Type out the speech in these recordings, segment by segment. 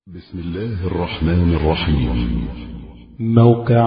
بسم الله الرحمن الرحيم موقع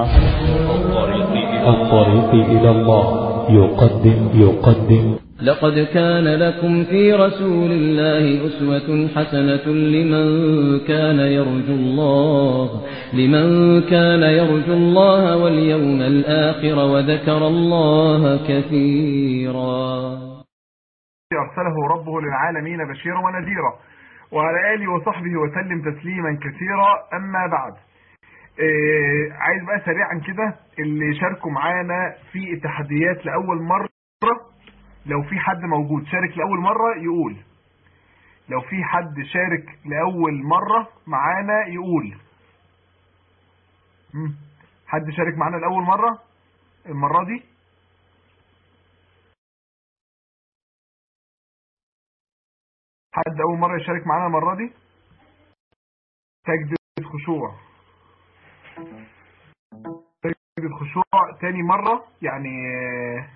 الطريق إلى الله يقدم يقدم لقد كان لكم في رسول الله أسوة حسنة لمن كان يرجو الله لمن كان يرجو الله واليوم الآخر وذكر الله كثيرا أرسله ربه للعالمين بشيرا ونذيرا وعلى آله وصحبه وسلم تسليما كثيرا أما بعد إيه عايز بقى سريعا كده اللي شاركوا معانا في التحديات لأول مرة لو في حد موجود شارك لأول مرة يقول لو في حد شارك لأول مرة معانا يقول مم. حد شارك معانا لأول مرة المرة دي حد أول مرة يشارك معانا المرة دي تجدد خشوع تجدد خشوع تاني مرة يعني آه،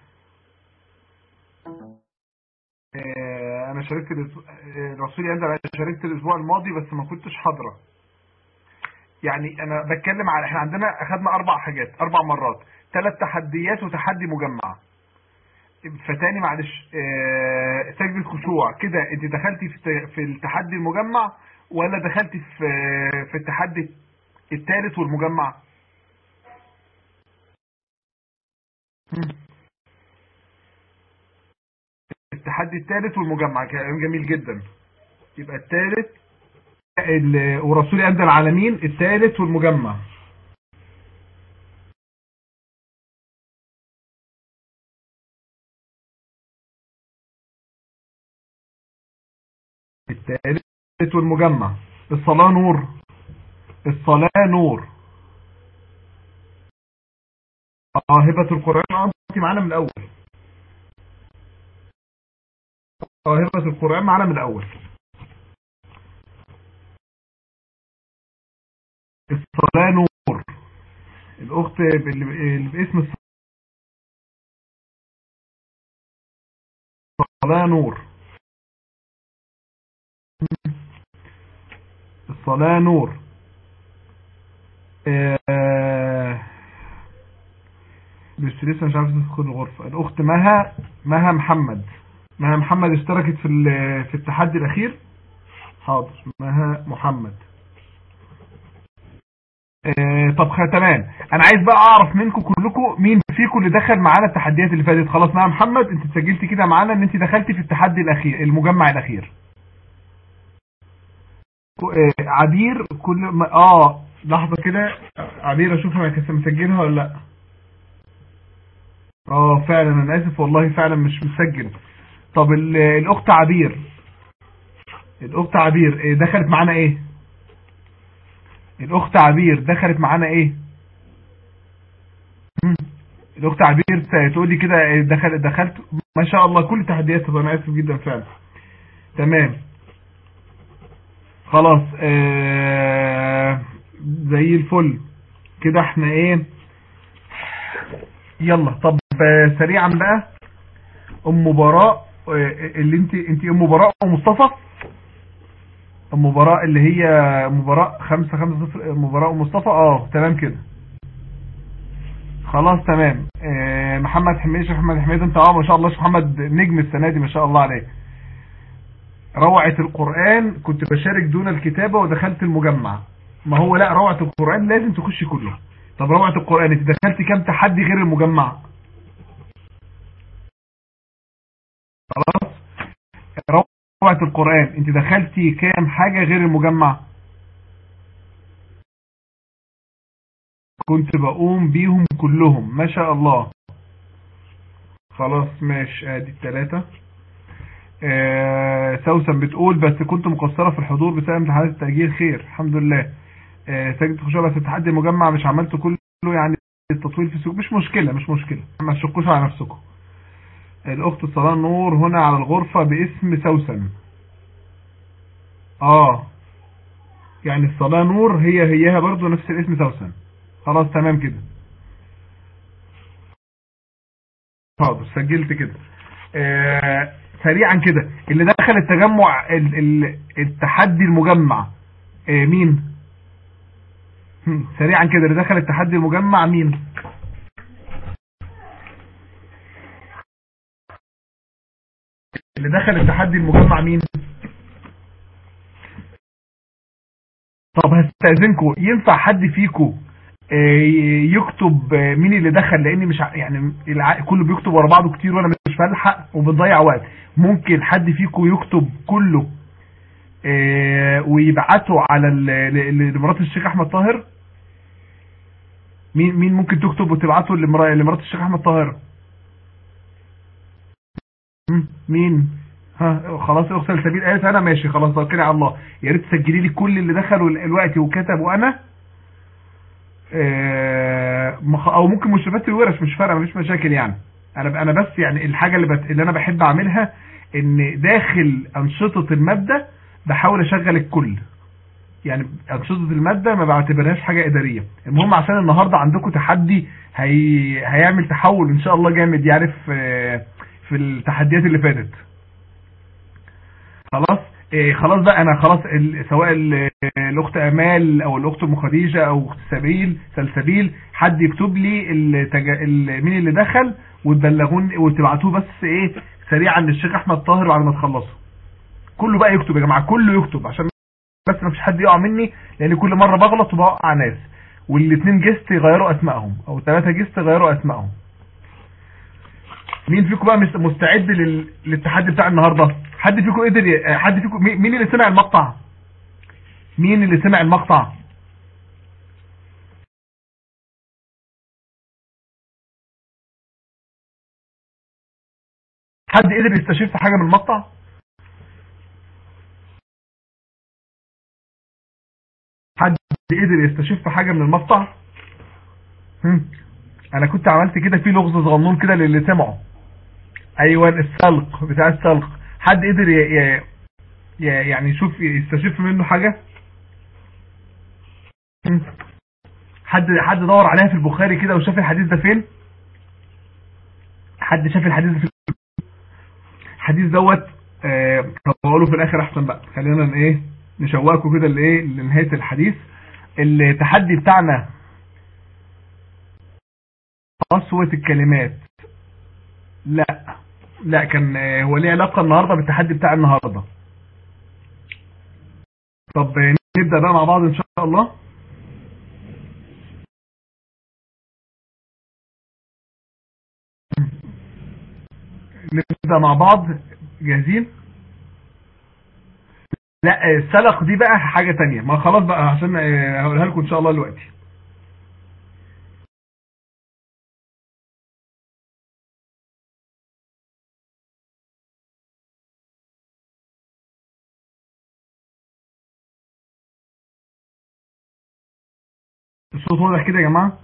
آه، أنا شاركت الأسبوع- آه، رسولي أنت أنا شاركت الأسبوع الماضي بس ما كنتش حاضرة يعني أنا بتكلم على إحنا عندنا أخدنا أربع حاجات أربع مرات ثلاث تحديات وتحدي مجمع فتاني معلش آه، سجدة خشوع كده انت دخلتي في الت- في التحدي المجمع ولا دخلتي في في التحدي الثالث والمجمع مم. التحدي الثالث والمجمع كلام جميل جدا يبقى الثالث ال- ورسول أندى العالمين الثالث والمجمع الثالث والمجمع الصلاة نور الصلاة نور اه هبة القرآن اه انت معانا من الأول اه هبة القرآن معانا من الأول الصلاة نور الأخت اللي اللي باسم الصلاة نور الصلاة نور آه، بس لسه مش عارف تدخل الغرفة الأخت مها مها محمد مها محمد اشتركت في ال- في التحدي الأخير حاضر مها محمد آه، طب خ- تمام انا عايز بقى اعرف منكم كلكم مين فيكم اللي دخل معانا التحديات اللي فاتت خلاص مها محمد انت سجلتي كده معانا ان انت دخلتي في التحدي الاخير المجمع الاخير آه، عبير كل ما اه لحظة كده عبير اشوف انا كنت مسجلها ولا لا اه فعلا انا اسف والله فعلا مش مسجل طب ال- الاخت عبير الاخت عبير آه، دخلت معانا ايه الاخت عبير دخلت معانا ايه مم. الاخت عبير ت- تقول لي كده آه، دخل دخلت ما شاء الله كل تحديات انا اسف جدا فعلا تمام خلاص آه زي الفل كده احنا ايه يلا طب آه، سريعا بقى ام براء آه، اللي انت انت ام براء ومصطفى ام براء اللي هي ام براء خمسة خمسة صفر ام براء ومصطفى اه تمام كده خلاص تمام آه محمد حميد شيخ محمد حميد انت اه ما شاء الله شيخ محمد نجم السنة دي ما شاء الله عليك روعة القرآن كنت بشارك دون الكتابة ودخلت المجمع ما هو لا روعة القرآن لازم تخش كله طب روعة القرآن انت دخلت كام تحدي غير المجمع خلاص روعة القرآن انت دخلتي كام حاجة غير المجمع كنت بقوم بيهم كلهم ما شاء الله خلاص ماشي ادي التلاتة آه، سوسن بتقول بس كنت مقصرة في الحضور بسبب امتحانات التأجيل خير الحمد لله آه، سجد خشوع بس التحدي المجمع مش عملته كله يعني التطويل في السوق مش مشكلة مش مشكلة ما تشكوش على نفسكم الأخت صلاة نور هنا على الغرفة باسم سوسن اه يعني الصلاة نور هي هيها برضو نفس الاسم سوسن خلاص تمام كده حاضر سجلت كده آه سريعا كده اللي دخل التجمع ال- ال- التحدي المجمع آه مين هم، سريعا كده اللي دخل التحدي المجمع مين اللي دخل التحدي المجمع مين طب هستأذنكم ينفع حد فيكم يكتب آه، مين اللي دخل لاني مش ع- يعني الع- كله بيكتب ورا بعضه كتير وانا مش بلحق وبنضيع وقت ممكن حد فيكم يكتب كله آه، ويبعته على ال- ل- لمرات الشيخ احمد طاهر مين مين ممكن تكتب وتبعته لمرا- لمرات الشيخ احمد طاهر مم، مين ها خلاص اخت السبيل قالت انا ماشي خلاص توكلي على الله يا ريت تسجلي لي كل اللي دخلوا الوقت وكتبوا انا آه، مخ- او ممكن مشرفات الورش مش فارقه مفيش مشاكل يعني انا انا بس يعني الحاجه اللي بت... اللي انا بحب اعملها ان داخل انشطه الماده بحاول اشغل الكل يعني انشطه الماده ما بعتبرهاش حاجه اداريه المهم عشان النهارده عندكم تحدي هي... هيعمل تحول ان شاء الله جامد يعني في في التحديات اللي فاتت خلاص إيه خلاص بقى انا خلاص ال- سواء ال- الاخت امال او الاخت ام خديجه او اخت سبيل سلسبيل حد يكتب لي التج... ال- مين اللي دخل وتبلغوني وتبعتوه بس ايه سريعا للشيخ احمد طاهر بعد ما تخلصوا كله بقى يكتب يا جماعه كله يكتب عشان بس ما فيش حد يقع مني لان كل مره بغلط وبوقع ناس والاثنين جست يغيروا اسمائهم او ثلاثه جست يغيروا اسمائهم مين فيكم بقى مست- مستعد لل... للتحدي بتاع النهارده حد فيكم قدر ي... حد فيكم مين مين اللي سمع المقطع مين اللي سمع المقطع حد قدر يستشف حاجه من المقطع حد قدر يستشف حاجه من المقطع هم. انا كنت عملت كده في لغز صغنون كده للي سمعه ايوه السلق بتاع السلق حد قدر ي... ي... ي... يعني يشوف يستشف منه حاجة مم. حد حد دور عليها في البخاري كده وشاف الحديث ده فين حد شاف الحديث ده في الحديث دوت آه، طب اقوله في الاخر احسن بقى خلينا ن- ايه نشوقكم كده لايه لنهايه الحديث التحدي بتاعنا قسوة الكلمات لا لا كان آه، هو ليه علاقة النهاردة بالتحدي بتاع النهاردة طب آه، نبدأ بقى مع بعض ان شاء الله نبدأ مع بعض جاهزين لا آه، السلق دي بقى حاجة تانية ما خلاص بقى عشان آه، هقولها لكم ان شاء الله دلوقتي الصوت واضح كده يا جماعة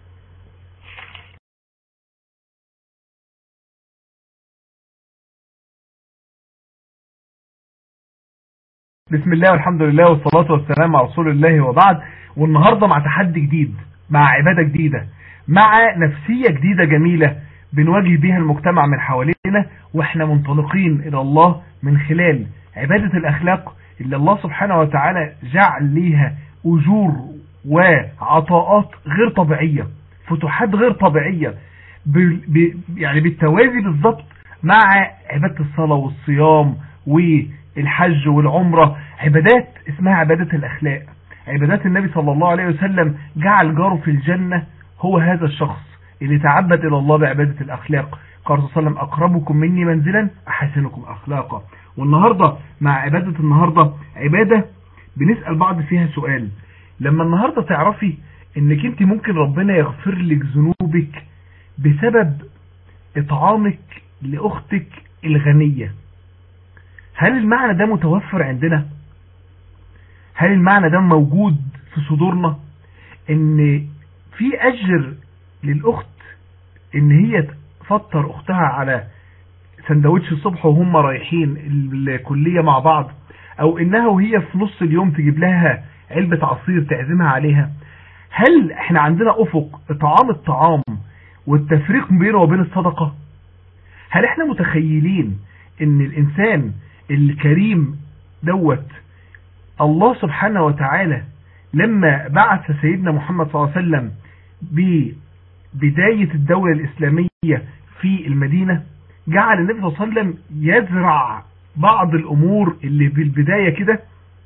بسم الله والحمد لله والصلاة والسلام على رسول الله وبعد والنهاردة مع تحدي جديد مع عبادة جديدة مع نفسية جديدة جميلة بنواجه بيها المجتمع من حوالينا واحنا منطلقين الى الله من خلال عبادة الاخلاق اللي الله سبحانه وتعالى جعل ليها اجور وعطاءات غير طبيعية فتوحات غير طبيعية ب... ب... يعني بالتوازي بالظبط مع عبادة الصلاة والصيام والحج والعمرة عبادات اسمها عبادة الأخلاق عبادات النبي صلى الله عليه وسلم جعل جاره في الجنة هو هذا الشخص اللي تعبد إلى الله بعبادة الأخلاق قال صلى الله عليه وسلم أقربكم مني منزلا أحسنكم أخلاقا والنهاردة مع عبادة النهاردة عبادة بنسأل بعض فيها سؤال لما النهاردة تعرفي انك انت ممكن ربنا يغفر لك ذنوبك بسبب اطعامك لاختك الغنية هل المعنى ده متوفر عندنا هل المعنى ده موجود في صدورنا ان في اجر للاخت ان هي تفطر اختها على سندوتش الصبح وهم رايحين الكلية مع بعض او انها وهي في نص اليوم تجيب لها علبة عصير تعزمها عليها هل احنا عندنا افق اطعام الطعام والتفريق بينه وبين الصدقة هل احنا متخيلين ان الانسان الكريم دوت الله سبحانه وتعالى لما بعث سيدنا محمد صلى الله عليه وسلم ببداية الدولة الإسلامية في المدينة جعل النبي صلى الله عليه وسلم يزرع بعض الأمور اللي بالبداية كده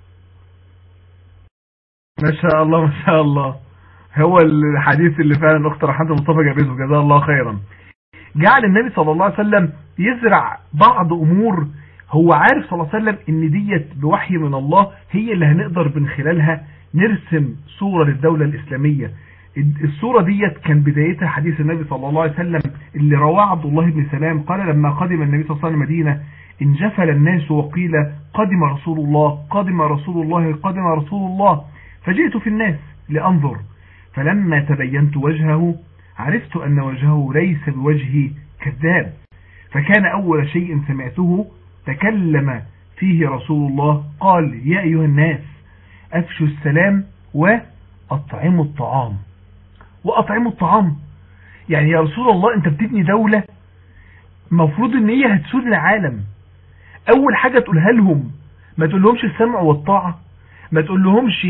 ما شاء الله ما شاء الله هو الحديث اللي فعلا اخت رحمة مصطفى جابزه جزاه الله خيرا جعل النبي صلى الله عليه وسلم يزرع بعض امور هو عارف صلى الله عليه وسلم ان ديت بوحي من الله هي اللي هنقدر من خلالها نرسم صورة للدولة الاسلامية الصورة ديت كان بدايتها حديث النبي صلى الله عليه وسلم اللي رواه عبد الله بن سلام قال لما قدم النبي صلى الله عليه وسلم المدينة انجفل الناس وقيل قدم رسول الله قدم رسول الله قدم رسول الله فجئت في الناس لأنظر فلما تبينت وجهه عرفت أن وجهه ليس بوجه كذاب فكان أول شيء سمعته تكلم فيه رسول الله قال يا أيها الناس أفشوا السلام وأطعموا الطعام وأطعموا الطعام يعني يا رسول الله أنت بتبني دولة مفروض ان هي هتسود العالم اول حاجة تقولها لهم ما تقول لهمش السمع والطاعة ما تقول لهمش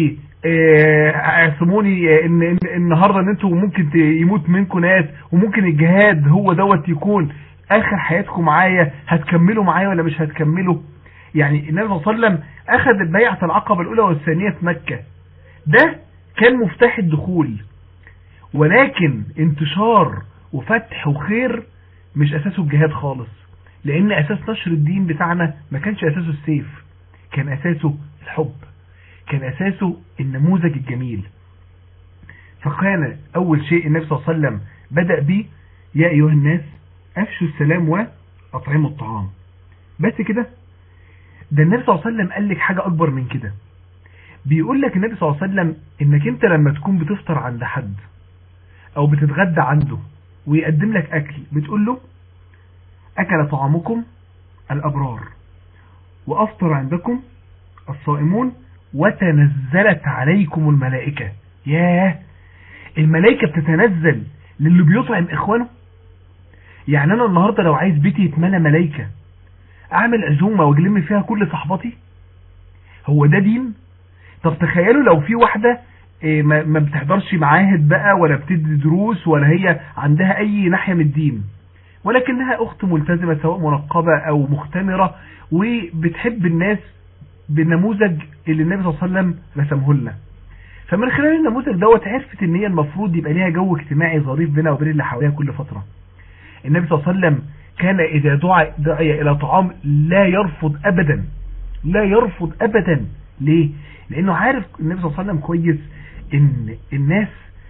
اعصموني ان ان النهارده ان انتوا ممكن يموت منكم ناس وممكن الجهاد هو دوت يكون اخر حياتكم معايا هتكملوا معايا ولا مش هتكملوا يعني النبي صلى الله عليه وسلم اخذ بيعه العقبه الاولى والثانيه في مكه ده كان مفتاح الدخول ولكن انتشار وفتح وخير مش اساسه الجهاد خالص لان اساس نشر الدين بتاعنا ما كانش اساسه السيف كان اساسه الحب كان أساسه النموذج الجميل فكان أول شيء النبي صلى الله عليه وسلم بدأ به يا أيها الناس أفشوا السلام وأطعموا الطعام بس كده ده النبي صلى الله عليه وسلم قال لك حاجة أكبر من كده بيقول لك النبي صلى الله عليه وسلم إنك أنت لما تكون بتفطر عند حد أو بتتغدى عنده ويقدم لك أكل بتقول له أكل طعامكم الأبرار وأفطر عندكم الصائمون وتنزلت عليكم الملائكة ياه الملائكة بتتنزل للي بيطعم إخوانه يعني أنا النهاردة لو عايز بيتي يتمنى ملائكة أعمل عزومة واجلم فيها كل صحباتي هو ده دين طب تخيلوا لو في واحدة ما بتحضرش معاهد بقى ولا بتدي دروس ولا هي عندها أي ناحية من الدين ولكنها أخت ملتزمة سواء منقبة أو مختمرة وبتحب الناس بالنموذج اللي النبي صلى الله عليه وسلم رسمه لنا فمن خلال النموذج دوت عرفت ان هي المفروض يبقى ليها جو اجتماعي ظريف بينها وبين اللي حواليها كل فترة النبي صلى الله عليه وسلم كان اذا دعا دعي الى طعام لا يرفض ابدا لا يرفض ابدا ليه لانه عارف النبي صلى الله عليه وسلم كويس ان الناس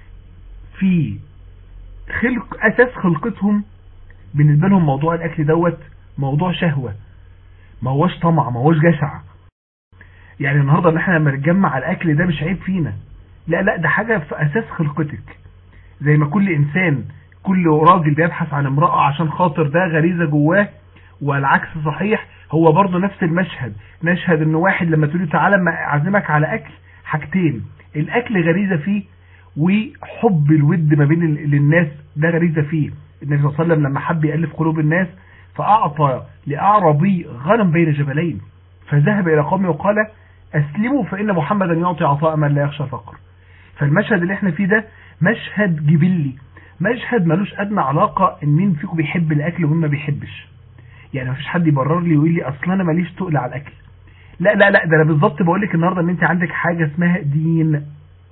في خلق اساس خلقتهم بالنسبة لهم موضوع الاكل دوت موضوع شهوة ما هوش طمع ما هوش جشع يعني النهاردة ان احنا لما نتجمع الاكل ده مش عيب فينا لا لا ده حاجة في اساس خلقتك زي ما كل انسان كل راجل بيبحث عن امرأة عشان خاطر ده غريزة جواه والعكس صحيح هو برضه نفس المشهد نشهد ان واحد لما تقول له تعالى ما اعزمك على اكل حاجتين الاكل غريزة فيه وحب الود ما بين الناس ده غريزة فيه النبي صلى الله عليه وسلم لما حب يألف قلوب الناس فأعطى لأعربي غنم بين جبلين فذهب إلى قومه وقال أسلموا فإن محمدا يعطي عطاء من لا يخشى فقر فالمشهد اللي احنا فيه ده مشهد جبلي مشهد ملوش أدنى علاقة إن مين فيكم بيحب الأكل ومين ما بيحبش يعني مفيش حد يبرر لي ويقول لي أصلا أنا ماليش تقل على الأكل لا لا لا ده أنا بالظبط بقول لك النهاردة إن أنت عندك حاجة اسمها دين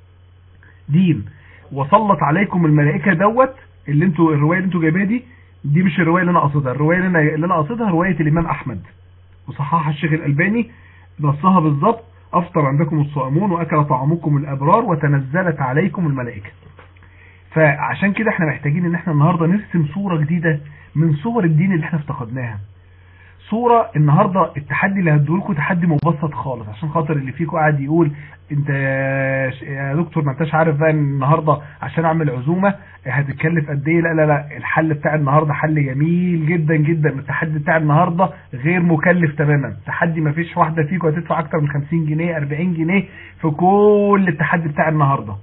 دين وسلط عليكم الملائكة دوت اللي انتوا الرواية اللي انتوا جايباها دي دي مش الرواية اللي انا قصدها الرواية اللي انا, اللي أنا قصدها رواية الامام احمد وصححها الشيخ الالباني نصها بالظبط افطر عندكم الصائمون واكل طعامكم الابرار وتنزلت عليكم الملائكة فعشان كده احنا محتاجين ان احنا النهاردة نرسم صورة جديدة من صور الدين اللي احنا افتقدناها صورة النهاردة التحدي اللي هدولكم تحدي مبسط خالص عشان خاطر اللي فيكم قاعد يقول انت يا دكتور ما انتش عارف بقى النهاردة عشان اعمل عزومة هتتكلف قد ايه لا لا لا الحل بتاع النهاردة حل جميل جدا جدا التحدي بتاع النهاردة غير مكلف تماما تحدي ما فيش واحدة فيكم هتدفع اكتر من 50 جنيه 40 جنيه في كل التحدي بتاع النهاردة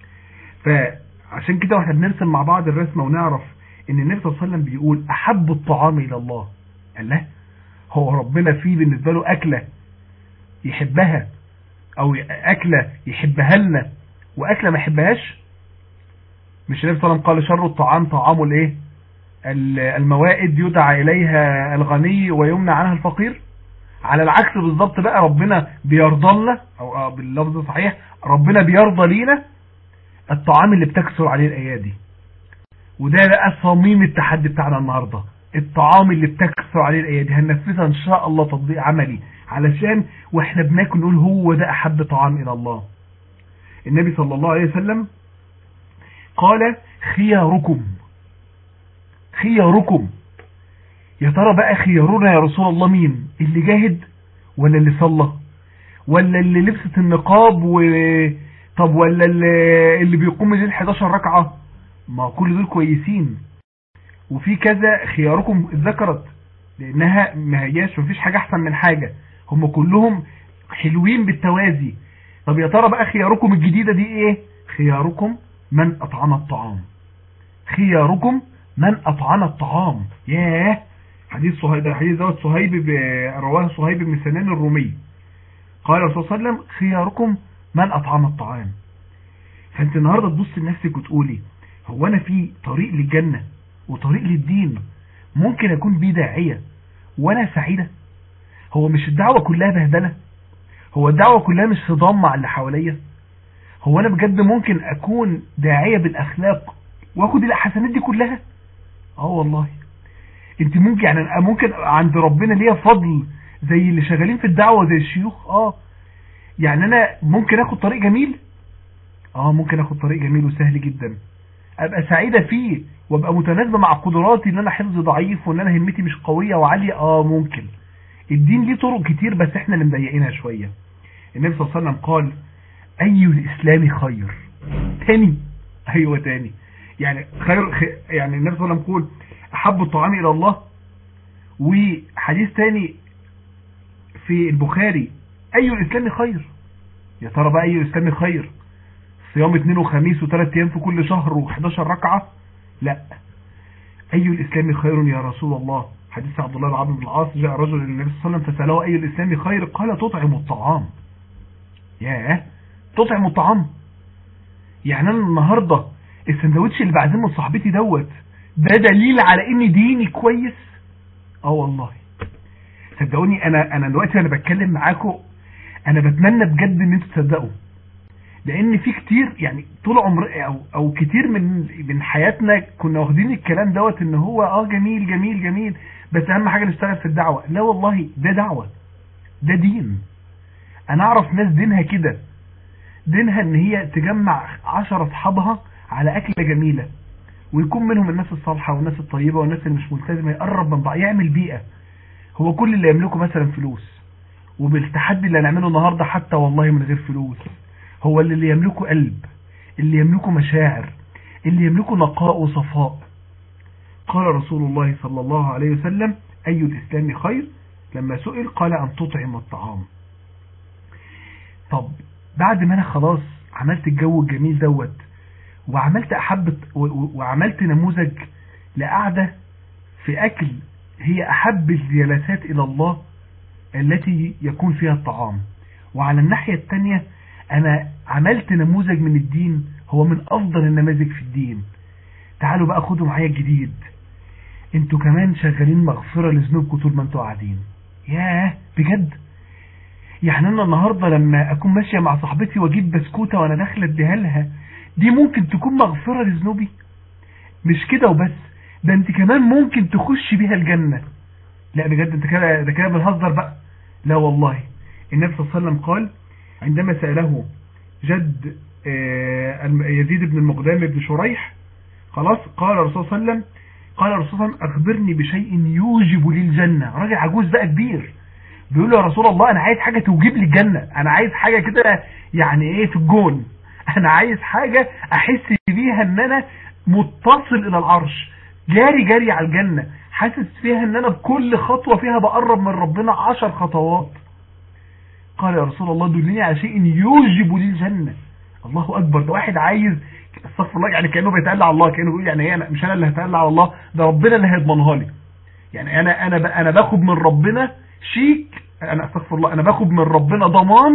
فعشان كده واحنا بنرسم مع بعض الرسمة ونعرف ان النبي صلى الله عليه وسلم بيقول احب الطعام الى الله قال له هو ربنا فيه بالنسبة له أكلة يحبها او اكلة يحبها لنا واكلة ما يحبهاش مش النبي صلى الله عليه وسلم قال شر الطعام طعام الايه الموائد يدعى اليها الغني ويمنع عنها الفقير على العكس بالظبط بقى ربنا بيرضى لنا او باللفظ الصحيح ربنا بيرضى لينا الطعام اللي بتكسر عليه الايادي وده بقى صميم التحدي بتاعنا النهاردة الطعام اللي بتكسر عليه الايادي هننفذها ان شاء الله تطبيق عملي علشان واحنا بناكل نقول هو ده احب طعام الى الله النبي صلى الله عليه وسلم قال خياركم خياركم يا ترى بقى خيارنا يا رسول الله مين اللي جاهد ولا اللي صلى ولا اللي لبست النقاب و طب ولا اللي, اللي بيقوم الليل 11 ركعة ما كل دول كويسين وفي كذا خياركم ذكرت لانها ما هياش مفيش حاجة احسن من حاجة هم كلهم حلوين بالتوازي طب يا ترى بقى خياركم الجديدة دي ايه خياركم من اطعم الطعام خياركم من اطعم الطعام ياه حديث صهيب حديث دوت صهيب رواه صهيب بن سنان الرومي قال الرسول صلى الله عليه وسلم خياركم من اطعم الطعام فانت النهارده تبص لنفسك وتقولي هو انا في طريق للجنة وطريق للدين ممكن اكون بيه داعية وانا سعيدة هو مش الدعوة كلها بهدلة هو الدعوة كلها مش صدام مع اللي حواليا هو انا بجد ممكن اكون داعية بالاخلاق واخد الحسنات دي كلها اه والله انت ممكن يعني ممكن عند ربنا ليا فضل زي اللي شغالين في الدعوة زي الشيوخ اه يعني انا ممكن اخد طريق جميل اه ممكن اخد طريق جميل وسهل جدا ابقى سعيدة فيه وابقى متناسبة مع قدراتي ان انا حفظ ضعيف وان انا همتي مش قوية وعالية اه ممكن الدين ليه طرق كتير بس احنا اللي مضيقينها شوية النبي صلى الله عليه وسلم قال اي الاسلام خير تاني ايوه تاني يعني خير خي يعني النبي صلى الله عليه وسلم يقول احب الطعام الى الله وحديث تاني في البخاري اي الاسلام خير يا ترى بقى اي الاسلام خير صيام اثنين وخميس وثلاث ايام في كل شهر و11 ركعة لا اي الاسلام خير يا رسول الله حديث عبد الله بن عمرو بن العاص جاء رجل للنبي صلى الله عليه وسلم فسأله اي الاسلام خير قال تطعم الطعام ياه تطعم الطعام يعني انا النهاردة السندوتش اللي بعزمه من صاحبتي دوت ده دليل على ان ديني كويس اه والله صدقوني انا انا دلوقتي وانا بتكلم معاكم انا بتمنى بجد ان انتوا تصدقوا لان في كتير يعني طول عمر او او كتير من من حياتنا كنا واخدين الكلام دوت ان هو اه جميل جميل جميل بس اهم حاجه نشتغل في الدعوه لا والله ده دعوه ده دين انا اعرف ناس دينها كده دينها ان هي تجمع عشرة اصحابها على اكله جميله ويكون منهم الناس الصالحه والناس الطيبه والناس اللي مش ملتزمه يقرب من بعض يعمل بيئه هو كل اللي يملكه مثلا فلوس وبالتحدي اللي هنعمله النهارده حتى والله من غير فلوس هو اللي, اللي يملكه قلب اللي يملكه مشاعر اللي يملكه نقاء وصفاء قال رسول الله صلى الله عليه وسلم أي الإسلام خير لما سئل قال أن تطعم الطعام طب بعد ما أنا خلاص عملت الجو الجميل دوت وعملت أحب وعملت نموذج لقعدة في أكل هي أحب الجلسات إلى الله التي يكون فيها الطعام وعلى الناحية الثانية أنا عملت نموذج من الدين هو من أفضل النماذج في الدين تعالوا بقى خدوا معايا الجديد انتوا كمان شغالين مغفرة لذنوبكم طول ما انتوا قاعدين ياه بجد يعني انا النهاردة لما اكون ماشية مع صاحبتي واجيب بسكوتة وانا داخلة اديها لها دي ممكن تكون مغفرة لذنوبي مش كده وبس ده انت كمان ممكن تخش بيها الجنة لا بجد انت كده ده كده بنهزر بقى لا والله النبي صلى الله عليه وسلم قال عندما سأله جد يزيد بن المقدام بن شريح خلاص قال الرسول صلى الله عليه وسلم قال الرسول صلى الله عليه وسلم أخبرني بشيء يوجب لي الجنة راجل عجوز بقى كبير بيقول له يا رسول الله أنا عايز حاجة توجب لي الجنة أنا عايز حاجة كده يعني إيه في الجون أنا عايز حاجة أحس بيها أن أنا متصل إلى العرش جاري جاري على الجنة حاسس فيها أن أنا بكل خطوة فيها بقرب من ربنا عشر خطوات قال يا رسول الله دلني على شيء يوجب لي الجنة الله أكبر ده واحد عايز استغفر الله يعني كأنه بيتقال على الله كأنه بيقول يعني ايه أنا مش أنا اللي هتقال على الله ده ربنا اللي هيضمنها لي يعني أنا أنا أنا باخد من ربنا شيك أنا استغفر الله أنا باخد من ربنا ضمان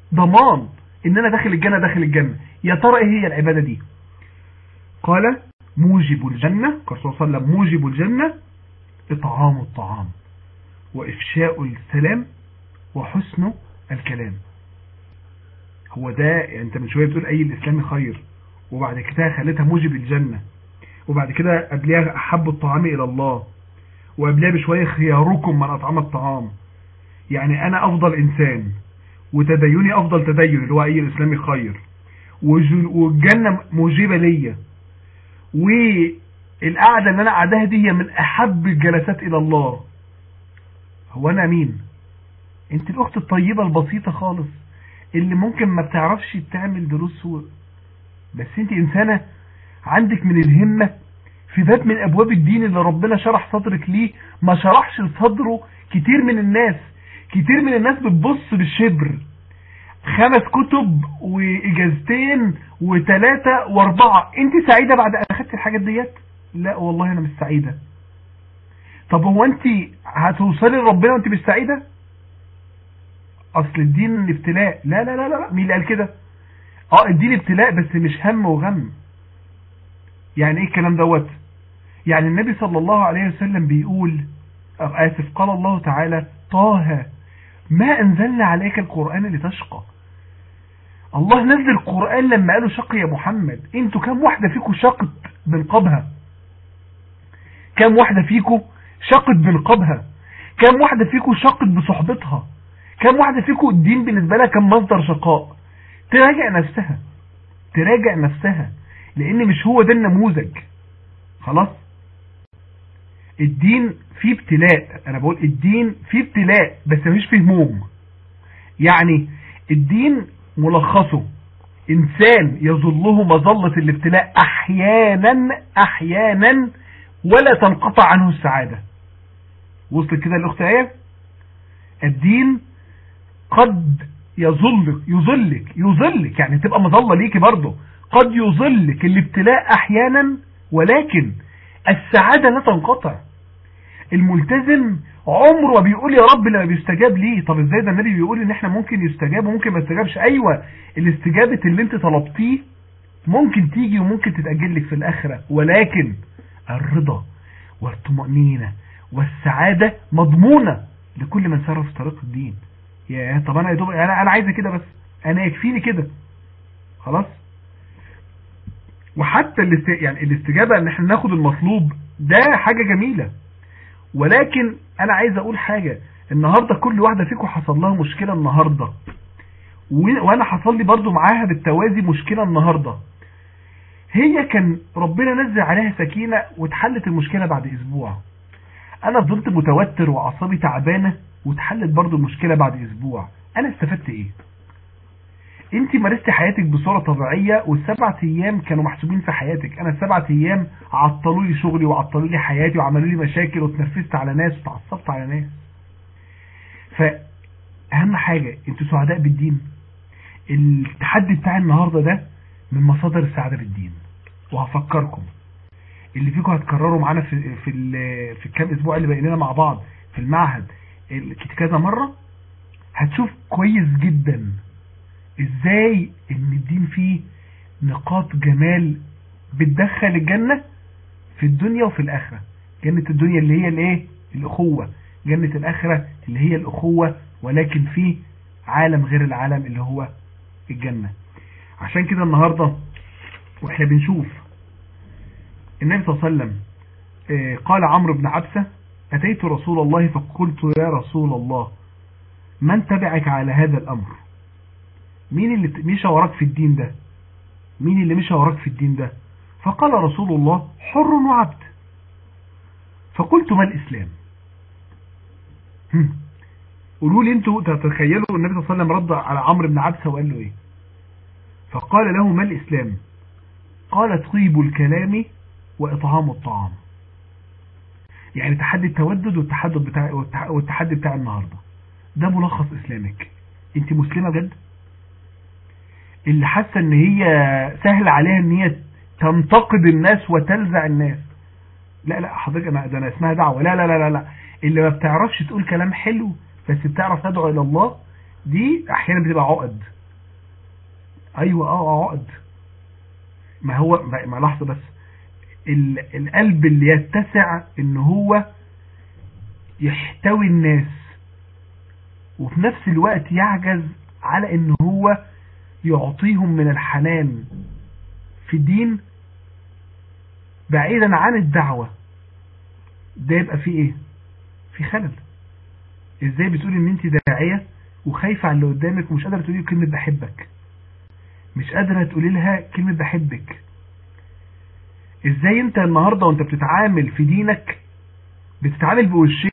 ضمان ان انا داخل الجنة داخل الجنة يا ترى ايه هي العبادة دي قال موجب الجنة قال صلى الله عليه وسلم موجب الجنة اطعام الطعام وافشاء السلام وحسن الكلام هو ده يعني انت من شوية بتقول اي الاسلام خير وبعد كده خليتها موجب الجنة وبعد كده قبلها احب الطعام الى الله وقبلها بشوية خياركم من اطعم الطعام يعني انا افضل انسان وتديني افضل تدين اللي هو اي الاسلامي خير والجنة موجبة ليا والقعدة اللي انا قعدها دي هي من احب الجلسات الى الله هو انا مين انت الاخت الطيبة البسيطة خالص اللي ممكن ما بتعرفش تعمل دروس و... بس انت انسانة عندك من الهمة في باب من ابواب الدين اللي ربنا شرح صدرك ليه ما شرحش لصدره كتير من الناس كتير من الناس بتبص بالشبر خمس كتب واجازتين وثلاثة واربعة انت سعيدة بعد ان اخدت الحاجات ديت لا والله انا مش سعيدة طب هو انت هتوصلي لربنا وانت مش سعيدة اصل الدين ابتلاء لا لا لا لا مين اللي قال كده اه الدين ابتلاء بس مش هم وغم يعني ايه الكلام دوت يعني النبي صلى الله عليه وسلم بيقول اسف قال الله تعالى طه ما انزلنا عليك القرآن لتشقى الله نزل القرآن لما قالوا شق يا محمد انتوا كم واحدة فيكم شقت بنقبها كم واحدة فيكم شقت بنقبها كم واحدة فيكم شقت بصحبتها كم واحدة فيكم الدين بالنسبة لها كان مصدر شقاء تراجع نفسها تراجع نفسها لان مش هو ده النموذج خلاص الدين فيه ابتلاء انا بقول الدين فيه ابتلاء بس مفيش فيه هموم يعني الدين ملخصه انسان يظله مظلة الابتلاء احيانا احيانا ولا تنقطع عنه السعادة وصلت كده الاخت ايه الدين قد يظلك يظلك يظلك يعني تبقى مظلة ليكي برضه قد يظلك الابتلاء احيانا ولكن السعادة لا تنقطع الملتزم عمره بيقول يا رب لما بيستجاب ليه طب ازاي ده النبي بيقول ان احنا ممكن يستجاب وممكن ما يستجابش ايوه الاستجابة اللي انت طلبتيه ممكن تيجي وممكن تتأجل لك في الاخرة ولكن الرضا والطمأنينة والسعادة مضمونة لكل من سار في طريق الدين يا طب انا يا دوب انا انا عايزه كده بس انا يكفيني كده خلاص وحتى الاست... يعني الاستجابة ان احنا ناخد المطلوب ده حاجة جميلة ولكن انا عايز اقول حاجة النهاردة كل واحدة فيكم حصل لها مشكلة النهاردة وانا حصل لي برضو معاها بالتوازي مشكلة النهاردة هي كان ربنا نزل عليها سكينة واتحلت المشكلة بعد اسبوع انا فضلت متوتر واعصابي تعبانة واتحلت برضو المشكلة بعد اسبوع انا استفدت ايه انت مارست حياتك بصورة طبيعية والسبعة ايام كانوا محسوبين في حياتك انا السبعة ايام عطلوا لي شغلي وعطلوا لي حياتي وعملوا لي مشاكل واتنفست على ناس وتعصبت على ناس فاهم حاجة انتوا سعداء بالدين التحدي بتاع النهاردة ده من مصادر السعادة بالدين وهفكركم اللي فيكم هتكرروا معانا في في في الكام اسبوع اللي بقينا مع بعض في المعهد كذا مرة هتشوف كويس جدا ازاي ان الدين فيه نقاط جمال بتدخل الجنة في الدنيا وفي الاخرة جنة الدنيا اللي هي الايه الاخوة جنة الاخرة اللي هي الاخوة ولكن في عالم غير العالم اللي هو الجنة عشان كده النهاردة واحنا بنشوف النبي صلى الله عليه وسلم قال عمرو بن عبسة أتيت رسول الله فقلت يا رسول الله من تبعك على هذا الأمر مين اللي مشى وراك في الدين ده مين اللي مشى وراك في الدين ده فقال رسول الله حر وعبد فقلت ما الإسلام قولوا لي انتوا تتخيلوا النبي صلى الله عليه وسلم رد على عمرو بن عبسة وقال له ايه فقال له ما الإسلام قال طيب الكلام وإطعام الطعام يعني تحدي التودد والتحدي بتاع والتحدي بتاع النهاردة ده ملخص إسلامك انت مسلمة جد اللي حاسة ان هي سهل عليها ان هي تنتقد الناس وتلزع الناس لا لا حضرتك انا ده انا اسمها دعوة لا لا لا لا لا اللي ما بتعرفش تقول كلام حلو بس بتعرف تدعو الى الله دي احيانا بتبقى عقد ايوه اه عقد ما هو ما لحظه بس ال- القلب اللي يتسع ان هو يحتوي الناس وفي نفس الوقت يعجز على ان هو يعطيهم من الحنان في الدين بعيدا عن الدعوة ده يبقى فيه ايه في خلل ازاي بتقول ان انت داعية وخايفة على اللي قدامك ومش قادرة تقولي كلمة بحبك مش قادرة تقولي لها كلمة بحبك ازاي انت النهاردة وانت بتتعامل في دينك بتتعامل بوشين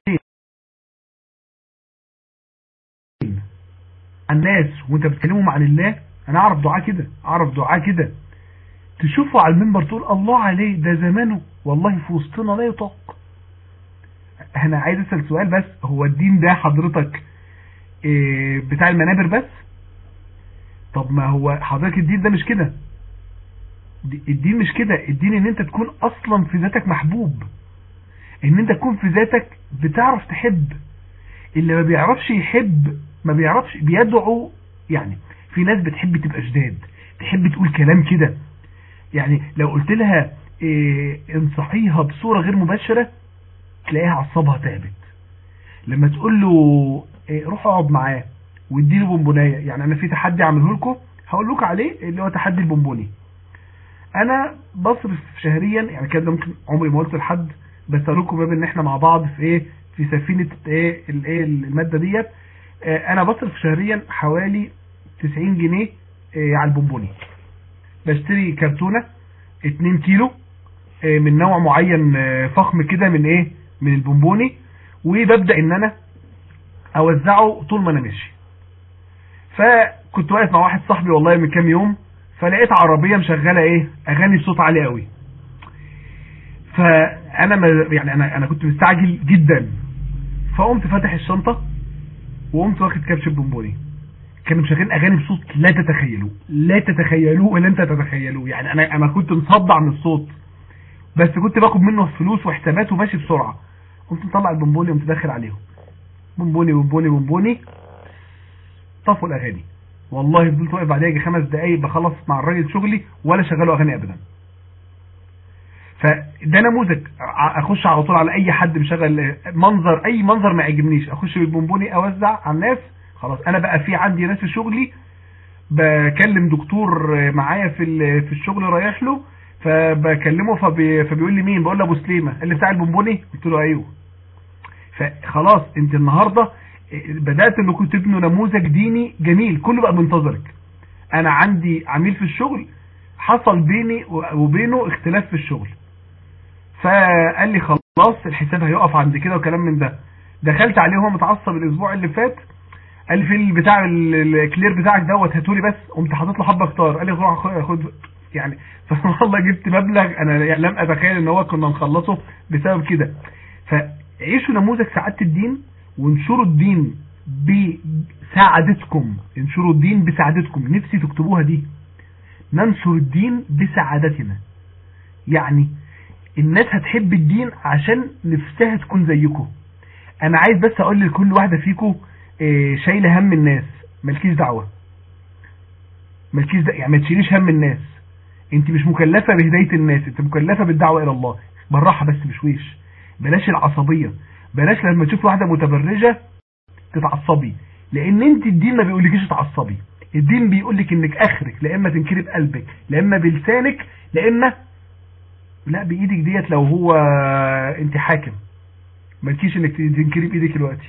الناس وانت بتكلمهم عن الله انا اعرف دعاء كده اعرف دعاء كده تشوفه على المنبر تقول الله عليه ده زمانه والله في وسطنا لا يطاق انا عايز اسال سؤال بس هو الدين ده حضرتك إيه بتاع المنابر بس طب ما هو حضرتك الدين ده مش كده الدين مش كده الدين ان انت تكون اصلا في ذاتك محبوب ان انت تكون في ذاتك بتعرف تحب اللي ما بيعرفش يحب ما بيعرفش بيدعو يعني في ناس بتحب تبقى جداد تحب تقول كلام كده يعني لو قلت لها إيه انصحيها بصورة غير مباشرة تلاقيها عصبها تعبت لما تقول له إيه روح اقعد معاه واديله بونبونايه يعني انا في تحدي اعمله لكم هقول لكم عليه اللي هو تحدي البونبوني انا بصرف شهريا يعني كده ممكن عمري ما قلت لحد بس اقول لكم باب ان احنا مع بعض في ايه في سفينه ايه الايه الماده ديت آه انا بصرف شهريا حوالي 90 جنيه آه على البونبوني بشتري كرتونه 2 كيلو آه من نوع معين فخم كده من ايه من البونبوني وببدا ان انا اوزعه طول ما انا ماشي فكنت واقف مع واحد صاحبي والله من كام يوم فلقيت عربيه مشغله ايه اغاني بصوت عالي قوي فانا ما يعني انا انا كنت مستعجل جدا فقمت فاتح الشنطه وقمت واخد كبش البونبوني كانوا مشغلين اغاني بصوت لا تتخيلوه لا تتخيلوه ولا انت تتخيلوه يعني انا انا كنت مصدع من الصوت بس كنت باخد منه فلوس وحسابات وماشي بسرعه قمت مطلع البونبوني وقمت داخل عليهم بونبوني بونبوني بونبوني طفوا الاغاني والله فضلت واقف بعدها يجي خمس دقايق بخلص مع الراجل شغلي ولا شغلوا اغاني ابدا فده نموذج اخش على طول على اي حد مشغل منظر اي منظر ما يعجبنيش اخش بالبونبوني اوزع على الناس خلاص انا بقى في عندي ناس في شغلي بكلم دكتور معايا في في الشغل رايح له فبكلمه فبي فبيقول لي مين بقول له ابو سليمه اللي بتاع البونبوني قلت له ايوه فخلاص انت النهارده بدات انكم تبنوا نموذج ديني جميل كله بقى منتظرك انا عندي عميل في الشغل حصل بيني وبينه اختلاف في الشغل فقال لي خلاص الحساب هيقف عند كده وكلام من ده دخلت عليه وهو متعصب الاسبوع اللي فات قال لي في البتاع الكلير بتاعك دوت هاتولي بس قمت حاطط له حبه كتار قال لي روح خد يعني فوالله جبت مبلغ انا لم اتخيل ان هو كنا نخلصه بسبب كده فعيشوا نموذج سعاده الدين وانشروا الدين بسعادتكم انشروا الدين بسعادتكم نفسي تكتبوها دي ننشر الدين بسعادتنا يعني الناس هتحب الدين عشان نفسها تكون زيكم انا عايز بس اقول لكل واحده فيكم شايله هم الناس مالكيش دعوه مالكيش دعوه يعني ما تشيليش هم الناس انت مش مكلفه بهدايه الناس انت مكلفه بالدعوه الى الله بالراحه بس بشويش بلاش العصبيه بلاش لما تشوف واحده متبرجه تتعصبي لان انت الدين ما بيقولكيش تعصبي الدين بيقولك انك اخرك لا اما تنكري بقلبك لا اما بلسانك لا اما لا بايدك ديت لو هو انت حاكم مالكيش انك تنكري بايدك دلوقتي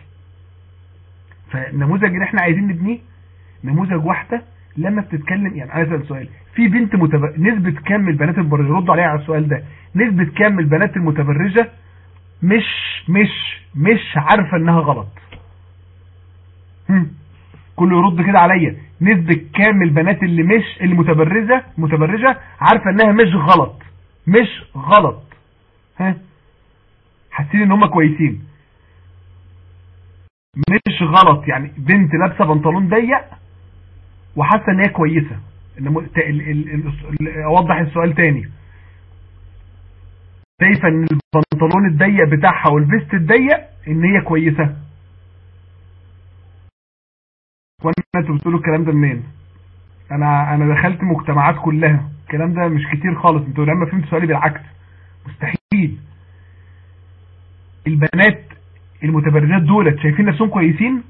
فالنموذج اللي احنا عايزين نبنيه نموذج واحده لما بتتكلم يعني عايز اسال سؤال في بنت متبرجه نسبه كام من البنات المتبرجه ردوا عليها على السؤال ده نسبه كام من البنات المتبرجه مش مش مش عارفه انها غلط هم. كله يرد كده عليا نسبه كام من البنات اللي مش اللي متبرجه متبرجه عارفه انها مش غلط مش غلط ها حاسين ان هم كويسين مش غلط يعني بنت لابسه بنطلون ضيق وحاسه ان هي كويسه اوضح السؤال تاني شايفه ان البنطلون الضيق بتاعها والفيست الضيق ان هي كويسه وانا انتوا بتقولوا الكلام ده منين انا انا دخلت مجتمعات كلها الكلام ده مش كتير خالص انتوا لما فهمتوا سؤالي بالعكس مستحيل البنات المتبرجات دولت شايفين نفسهم كويسين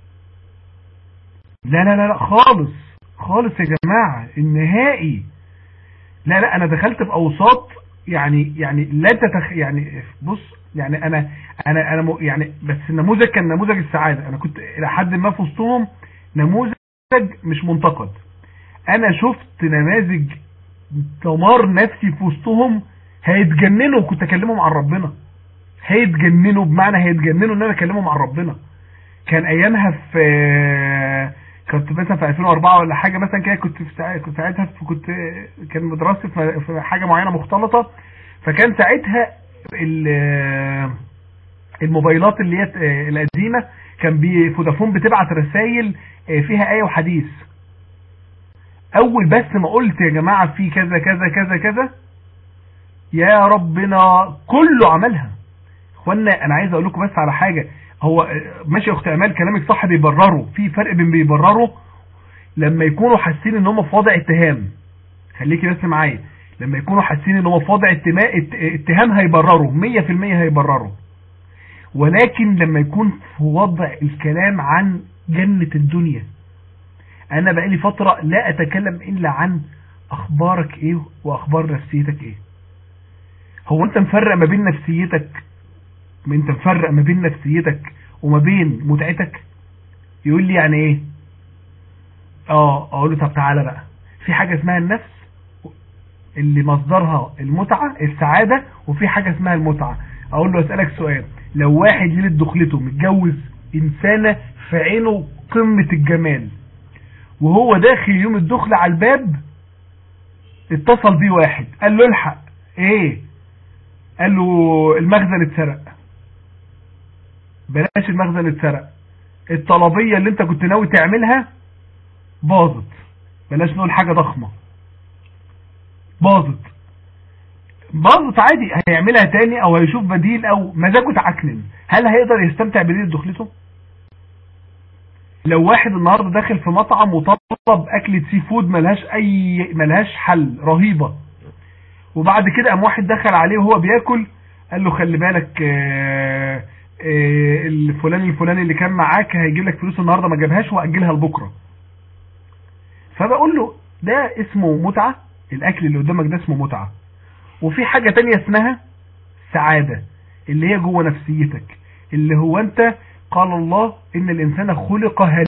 لا لا لا لا خالص خالص يا جماعة النهائي لا لا انا دخلت في اوساط يعني يعني لا تتخ يعني بص يعني انا انا انا م- يعني بس النموذج كان نموذج السعادة انا كنت الى حد ما في وسطهم نموذج مش منتقد انا شفت نماذج دمار نفسي في وسطهم هيتجننوا كنت اكلمهم عن ربنا هيتجننوا بمعنى هيتجننوا ان انا اكلمهم عن ربنا كان ايامها في كنت مثلا في 2004 ولا حاجه مثلا كده كنت في ساعة كنت ساعتها في كنت كان مدرستي في في حاجه معينه مختلطه فكان ساعتها ال- الموبايلات اللي هي القديمه كان بي- فودافون بتبعت رسائل فيها ايه وحديث اول بس ما قلت يا جماعه في كذا كذا كذا كذا يا ربنا كله عملها اخوانا انا عايز اقول لكم بس على حاجه هو ماشي يا اخت امال كلامك صح بيبرروا في فرق بين بيبرروا لما يكونوا حاسين ان هم في وضع اتهام خليكي بس معايا لما يكونوا حاسين ان هم في وضع اتما- ات- اتهام هيبرروا 100% هيبرروا ولكن لما يكون في وضع الكلام عن جنة الدنيا انا بقالي فترة لا اتكلم الا عن اخبارك ايه واخبار نفسيتك ايه هو انت مفرق ما بين نفسيتك ما انت مفرق ما بين نفسيتك وما بين متعتك يقول لي يعني ايه اه اقول له طب تعالى بقى في حاجة اسمها النفس اللي مصدرها المتعة السعادة وفي حاجة اسمها المتعة اقول له اسألك سؤال لو واحد ليلة دخلته متجوز انسانة في عينه قمة الجمال وهو داخل يوم الدخل على الباب اتصل بيه واحد قال له الحق ايه قال له المخزن اتسرق بلاش المخزن اتسرق الطلبية اللي انت كنت ناوي تعملها باظت بلاش نقول حاجة ضخمة باظت باظت عادي هيعملها تاني او هيشوف بديل او مزاجه تعكنن هل هيقدر يستمتع بليلة دخلته لو واحد النهاردة داخل في مطعم وطلب اكلة سي فود ملهاش اي ملهاش حل رهيبة وبعد كده قام واحد دخل عليه وهو بياكل قال له خلي بالك آه، آه، الفلان الفلاني اللي كان معاك هيجيب لك فلوس النهارده ما جابهاش واجلها لبكره فبقول له ده اسمه متعه الاكل اللي قدامك ده اسمه متعه وفي حاجه تانية اسمها سعاده اللي هي جوه نفسيتك اللي هو انت قال الله ان الانسان خلق هلوعا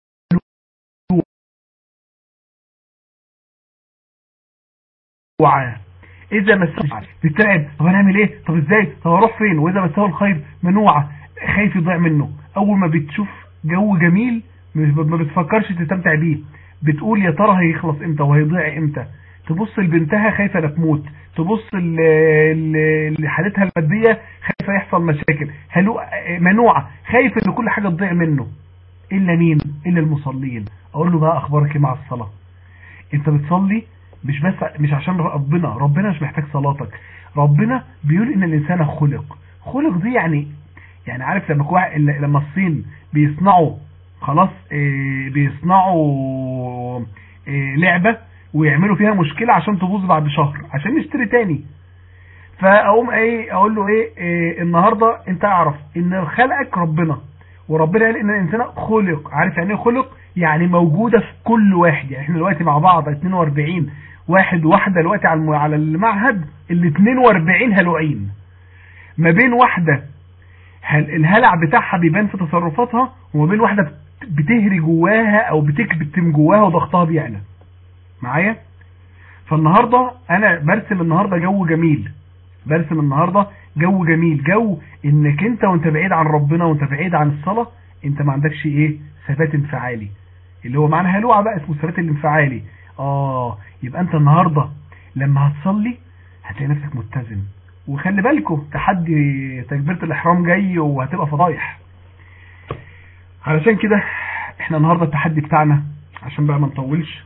اذا مسه بتتعب طب هنعمل ايه طب ازاي طب اروح فين واذا مسه الخير منوعه خايف يضيع منه اول ما بتشوف جو جميل مش- ما بتفكرش تستمتع بيه بتقول يا ترى هيخلص امتى وهيضيع امتى تبص لبنتها خايفه لا تموت تبص ل- ل- لحالتها الماديه خايفه يحصل مشاكل هلو منوعه خايف ان كل حاجه تضيع منه الا مين الا المصلين اقول له بقى اخبارك ايه مع الصلاه انت بتصلي مش بس مش عشان ربنا ربنا مش محتاج صلاتك ربنا بيقول ان الانسان خلق خلق دي يعني يعني عارف لما كوا... لما الصين بيصنعوا خلاص إيه بيصنعوا إيه لعبة ويعملوا فيها مشكلة عشان تبوظ بعد شهر عشان نشتري تاني فاقوم ايه اقول له ايه, إيه النهاردة انت اعرف ان خلقك ربنا وربنا قال ان الانسان خلق عارف يعني ايه خلق يعني موجودة في كل واحد يعني احنا دلوقتي مع بعض 42 واحد واحدة دلوقتي على الم- على المعهد ال 42 هلوعين ما بين واحدة هل الهلع بتاعها بيبان في تصرفاتها وما بين واحدة بت- بتهري جواها او بتكبتم جواها وضغطها بيعلى معايا فالنهاردة انا برسم النهاردة جو جميل برسم النهاردة جو جميل جو انك انت وانت بعيد عن ربنا وانت بعيد عن الصلاة انت ما عندكش ايه ثبات انفعالي اللي هو معنى هلوعة بقى اسمه الثبات الانفعالي اه يبقى انت النهاردة لما هتصلي هتلاقي نفسك متزن وخلي بالكم تحدي تكبيرة الاحرام جاي وهتبقى فضايح علشان كده احنا النهاردة التحدي بتاعنا عشان بقى ما نطولش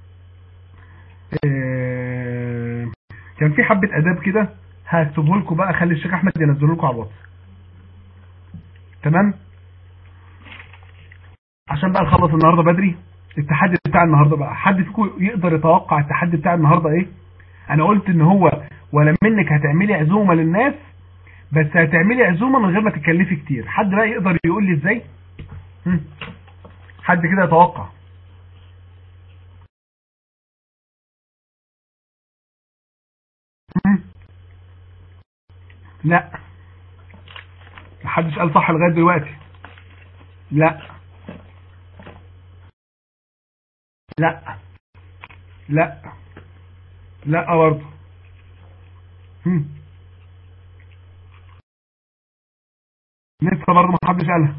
اه كان في حبة اداب كده هكتبه لكم بقى خلي الشيخ احمد ينزله لكم على الواتس تمام عشان بقى نخلص النهارده بدري التحدي بتاع النهارده بقى حد فيكم يقدر يتوقع التحدي بتاع النهارده ايه انا قلت ان هو ولا منك هتعملي عزومه للناس بس هتعملي عزومه من غير ما تكلفي كتير حد بقى يقدر يقول لي ازاي هم؟ حد كده يتوقع هم؟ لا محدش قال صح لغايه دلوقتي لا لا لا لا برضه هم. لسه برضه محدش قالها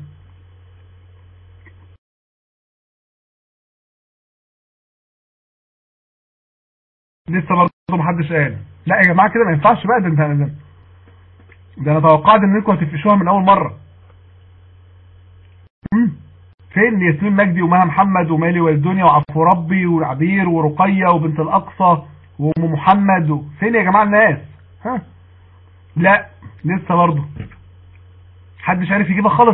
لسه برضه محدش قال لا يا جماعه كده ما ينفعش بقى ده انت ده, ده انا توقعت انكم هتفشوها من اول مره هم. فين ياسمين مجدي ومها محمد ومالي والدنيا وعفو ربي وعبير ورقية وبنت الأقصى وأم محمد و... فين يا جماعة الناس ها لا لسه برضه حدش عارف يجيبها خالص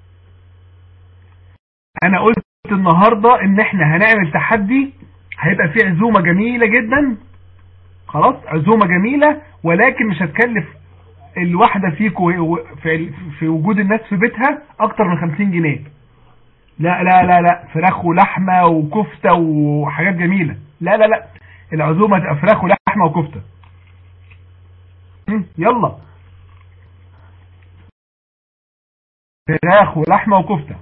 انا قلت النهاردة ان احنا هنعمل تحدي هيبقى فيه عزومة جميلة جدا خلاص عزومة جميلة ولكن مش هتكلف الواحدة فيكم في, في وجود الناس في بيتها اكتر من 50 جنيه لا لا لا لا فراخ ولحمة وكفتة وحاجات جميلة لا لا لا العزومة تبقى فراخ ولحمة وكفتة يلا فراخ ولحمة وكفتة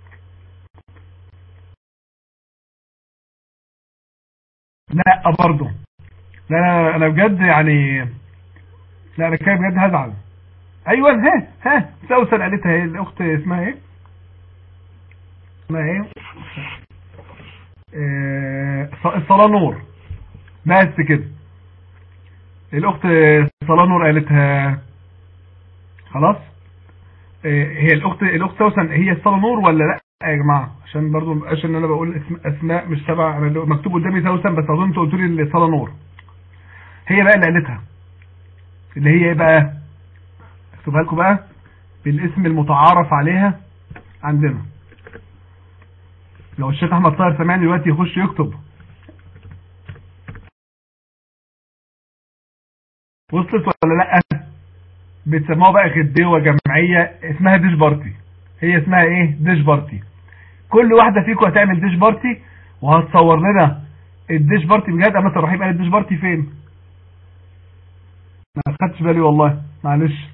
لا برضه لا لا انا بجد يعني لا انا كده بجد هزعل ايوه ها ها سوسن قالتها ايه الاخت اسمها ايه اسمها ايه آه الصلاة نور بس كده الاخت صلاة نور قالتها خلاص آه هي الاخت الاخت سوسن هي الصلاة نور ولا لا يا جماعه عشان برضو عشان انا بقول اسم اسماء مش تبع انا مكتوب قدامي سوسن بس اظن انتوا قلتوا لي الصلاة نور هي بقى اللي قالتها اللي هي ايه بقى اكتبها لكم بقى بالاسم المتعارف عليها عندنا لو الشيخ احمد طاهر سامعني دلوقتي يخش يكتب وصلت ولا لا بتسموها بقى غديوه جمعيه اسمها ديش بارتي هي اسمها ايه ديش بارتي كل واحده فيكم هتعمل ديش بارتي وهتصور لنا الديش بارتي بجد اما الرحيم قال الديش بارتي فين ما خدتش بالي والله معلش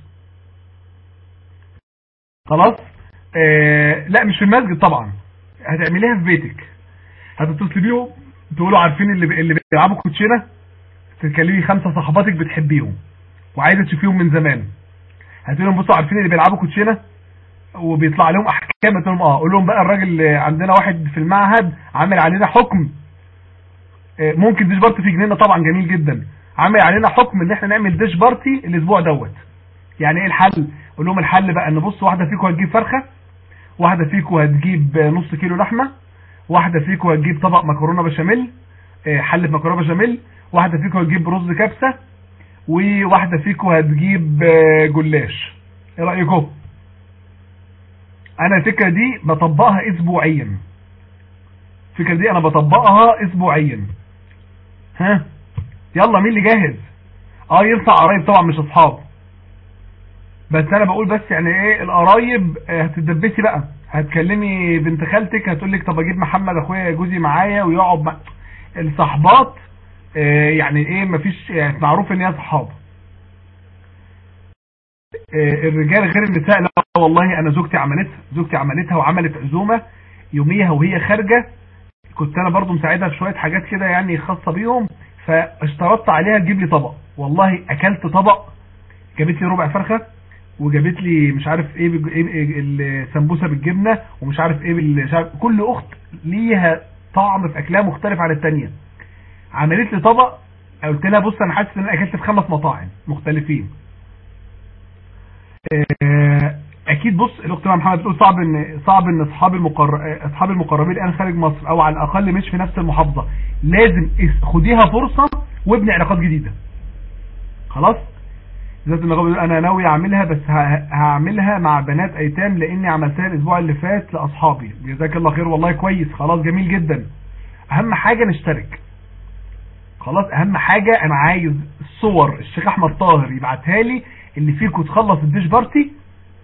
خلاص آه لا مش في المسجد طبعا هتعمليها في بيتك هتتصلي بيهم تقولوا عارفين اللي اللي بيلعبوا كوتشينه تكلمي خمسه صحباتك بتحبيهم وعايزه تشوفيهم من زمان هتقول لهم بصوا عارفين اللي بيلعبوا كوتشينه وبيطلع لهم احكام قلت لهم اه قول لهم بقى الراجل عندنا واحد في المعهد عامل علينا حكم آه ممكن ديش بارتي في جنينه طبعا جميل جدا عامل علينا حكم ان احنا نعمل ديش بارتي الاسبوع دوت يعني ايه الحل قول لهم الحل بقى ان بص واحده فيكم هتجيب فرخه واحدة فيكم هتجيب نص كيلو لحمة واحدة فيكم هتجيب طبق مكرونة بشاميل حلة مكرونة بشاميل واحدة فيكم هتجيب رز كبسة وواحدة فيكم هتجيب جلاش ايه رأيكم انا الفكرة دي بطبقها اسبوعيا الفكرة دي انا بطبقها اسبوعيا ها يلا مين اللي جاهز اه ينفع قرايب طبعا مش اصحاب بس انا بقول بس يعني ايه القرايب هتدبسي بقى هتكلمي بنت خالتك هتقول لك طب اجيب محمد اخويا جوزي معايا ويقعد مع الصحبات اه يعني ايه مفيش يعني معروف ان هي صحاب اه الرجال غير النساء لا والله انا زوجتي عملتها زوجتي عملتها وعملت عزومه يوميها وهي خارجه كنت انا برضو مساعدها في شويه حاجات كده يعني خاصه بيهم فاشترطت عليها تجيب لي طبق والله اكلت طبق جابت لي ربع فرخه وجابت لي مش عارف ايه, بج... إيه السمبوسه بالجبنه ومش عارف ايه مش عارف كل اخت ليها طعم في اكلها مختلف عن الثانيه عملت لي طبق قلت لها بص انا حاسس ان انا اكلت في خمس مطاعم مختلفين اكيد بص الاخت محمد بتقول صعب ان صعب ان اصحاب المقر... اصحاب المقربين الان خارج مصر او على الاقل مش في نفس المحافظه لازم خديها فرصه وابني علاقات جديده خلاص ذات المغرب انا ناوي اعملها بس هعملها مع بنات ايتام لاني عملتها الاسبوع اللي فات لاصحابي جزاك الله خير والله كويس خلاص جميل جدا اهم حاجة نشترك خلاص اهم حاجة انا عايز الصور الشيخ احمد طاهر يبعتها لي اللي فيكم تخلص الديش بارتي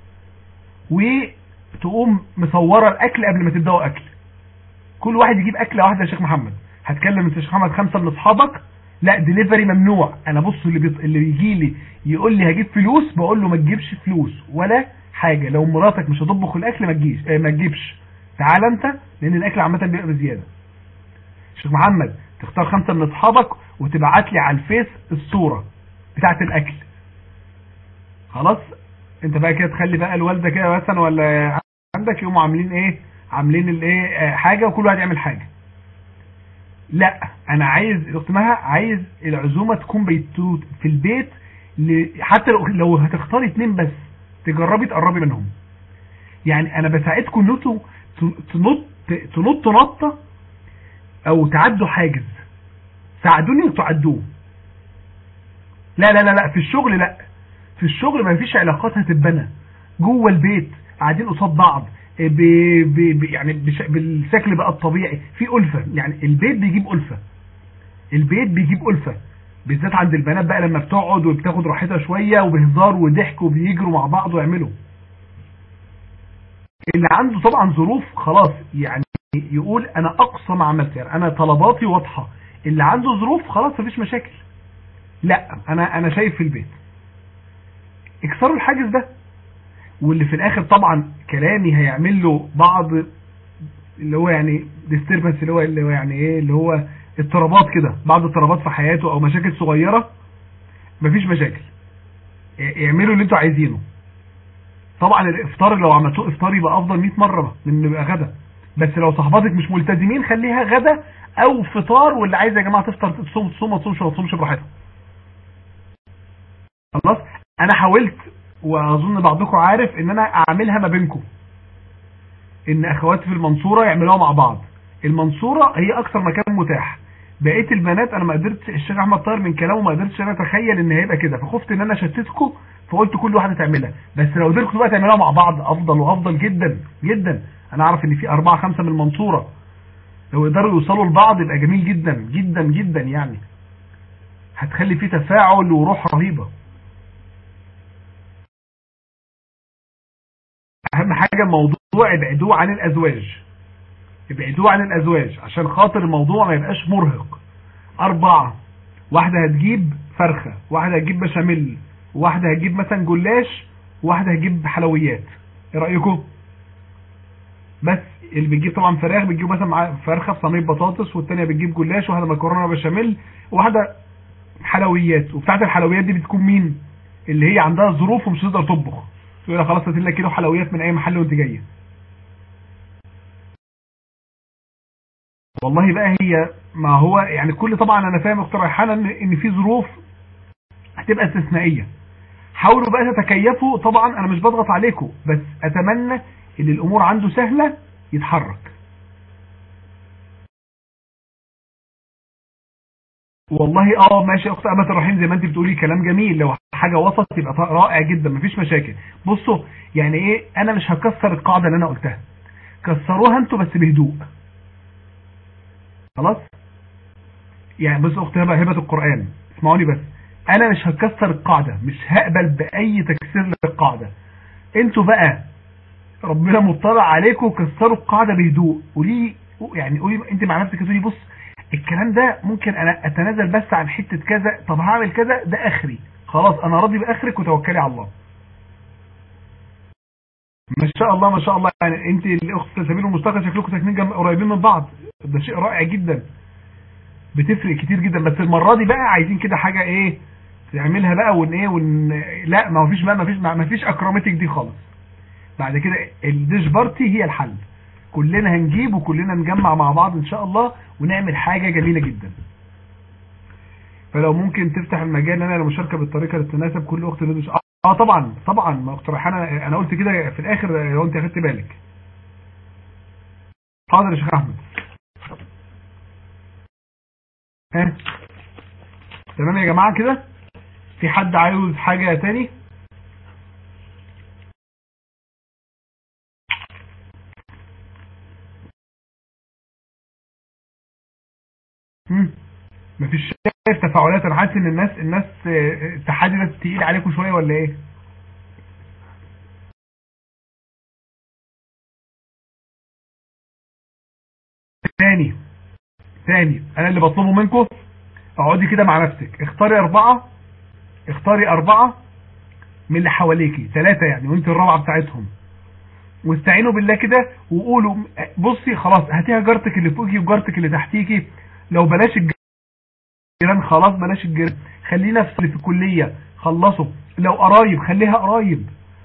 وتقوم مصورة الاكل قبل ما تبدأوا اكل كل واحد يجيب اكلة واحدة يا شيخ محمد هتكلم انت يا شيخ محمد خمسة من اصحابك لا ديليفري ممنوع انا بص اللي بيط... اللي بيجي لي يقول لي هجيب فلوس بقول له ما تجيبش فلوس ولا حاجة لو مراتك مش هتطبخ الاكل ما تجيش اه ما تجيبش تعال انت لان الاكل عامه بيبقى بزياده شيخ محمد تختار خمسة من اصحابك وتبعت لي على الفيس الصورة بتاعت الاكل خلاص انت بقى كده تخلي بقى الوالدة كده مثلا ولا عندك يقوموا عاملين ايه عاملين الايه حاجة وكل واحد يعمل حاجة لا انا عايز الاخت مها عايز العزومة تكون بيتوت في البيت حتى لو, لو هتختاري اتنين بس تجربي تقربي منهم يعني انا بساعدكم ان انتوا تنط تنط نطة او تعدوا حاجز ساعدوني تعدوه لا لا لا لا في الشغل لا في الشغل ما فيش علاقات هتتبنى جوه البيت قاعدين قصاد بعض ب... ب... ب... يعني بش... بالشكل بقى الطبيعي في ألفة يعني البيت بيجيب ألفة البيت بيجيب ألفة بالذات عند البنات بقى لما بتقعد وبتاخد راحتها شوية وبهزار وضحك وبيجروا مع بعض ويعملوا اللي عنده طبعا ظروف خلاص يعني يقول انا اقصى ما عملت يعني انا طلباتي واضحة اللي عنده ظروف خلاص مفيش مشاكل لا انا انا شايف في البيت اكسروا الحاجز ده واللي في الاخر طبعا كلامي هيعمل له بعض اللي هو يعني disturbance اللي هو اللي هو يعني ايه اللي هو اضطرابات كده بعض اضطرابات في حياته او مشاكل صغيرة مفيش مشاكل اعملوا اللي انتوا عايزينه طبعا الافطار لو عملتوه افطار يبقى افضل 100 مرة من انه يبقى غدا بس لو صحباتك مش ملتزمين خليها غدا او فطار واللي عايز يا جماعة تفطر تصوم تصوم ما تصومش ما تصومش براحتها خلاص انا حاولت واظن بعضكم عارف ان انا اعملها ما بينكم ان اخواتي في المنصورة يعملوها مع بعض المنصورة هي اكثر مكان متاح بقيت البنات انا ما قدرتش الشيخ احمد طاهر من كلامه ما قدرتش انا اتخيل ان هيبقى كده فخفت ان انا شتتكم فقلت كل واحده تعملها بس لو قدرتوا بقى تعملوها مع بعض افضل وافضل جدا جدا انا اعرف ان في اربعة خمسة من المنصورة لو يقدروا يوصلوا لبعض يبقى جميل جدا جدا جدا يعني هتخلي فيه تفاعل وروح رهيبة اهم حاجة الموضوع ابعدوه عن الازواج ابعدوه عن الازواج عشان خاطر الموضوع ما يبقاش مرهق اربعة واحدة هتجيب فرخة واحدة هتجيب بشاميل واحدة هتجيب مثلا جلاش واحدة هتجيب حلويات ايه رأيكم بس اللي بتجيب طبعا فراخ بتجيب مثلا مع فرخة في صينيه بطاطس والتانية بتجيب جلاش واحدة مكرونة بشاميل وواحدة حلويات وبتاعت الحلويات دي بتكون مين اللي هي عندها ظروف ومش تقدر تطبخ تقول لها خلاص هات لك كيلو حلويات من اي محل وانت جايه والله بقى هي ما هو يعني كل طبعا انا فاهم اختار ريحانه ان ان في ظروف هتبقى استثنائيه حاولوا بقى تتكيفوا طبعا انا مش بضغط عليكم بس اتمنى ان الامور عنده سهله يتحرك والله اه ماشي يا اخت امة الرحيم زي ما انت بتقولي كلام جميل لو حاجة وسط يبقى رائع جدا مفيش مشاكل بصوا يعني ايه انا مش هكسر القاعدة اللي انا قلتها كسروها انتوا بس بهدوء خلاص يعني بص اخت هبة هبة القرآن اسمعوني بس انا مش هكسر القاعدة مش هقبل باي تكسير للقاعدة انتوا بقى ربنا مطلع عليكم كسروا القاعدة بهدوء قولي يعني قولي انت مع نفسك تقولي بص الكلام ده ممكن انا اتنازل بس عن حتة كذا طب هعمل كذا ده اخري خلاص انا راضي باخرك وتوكلي على الله ما شاء الله ما شاء الله يعني انت الاخت سبيل المستقبل شكلكم ساكنين جنب قريبين من بعض ده شيء رائع جدا بتفرق كتير جدا بس المرة دي بقى عايزين كده حاجة ايه تعملها بقى ون ايه ون لا ما فيش بقى ما فيش ما فيش اكرامتك دي خالص بعد كده الديش بارتي هي الحل كلنا هنجيب وكلنا نجمع مع بعض ان شاء الله ونعمل حاجة جميلة جدا فلو ممكن تفتح المجال انا للمشاركة بالطريقة اللي تناسب كل اخت ندوش اه طبعا طبعا ما اقترح انا انا قلت كده في الاخر لو انت اخدت بالك حاضر يا شيخ احمد ها تمام يا جماعة كده في حد عايز حاجة تاني مفيش شايف تفاعلات انا حاسس ان الناس الناس آه، التحدي ده تقيل عليكم شويه ولا ايه تاني تاني انا اللي بطلبه منكم اقعدي كده مع نفسك اختاري اربعة اختاري اربعة من اللي حواليكي ثلاثة يعني وانت الرابعة بتاعتهم واستعينوا بالله كده وقولوا بصي خلاص هاتيها جارتك اللي فوقيكي وجارتك اللي تحتيكي لو بلاش الجيران خلاص بلاش الجيران خلينا في اللي في الكلية خلصوا لو قرايب خليها قرايب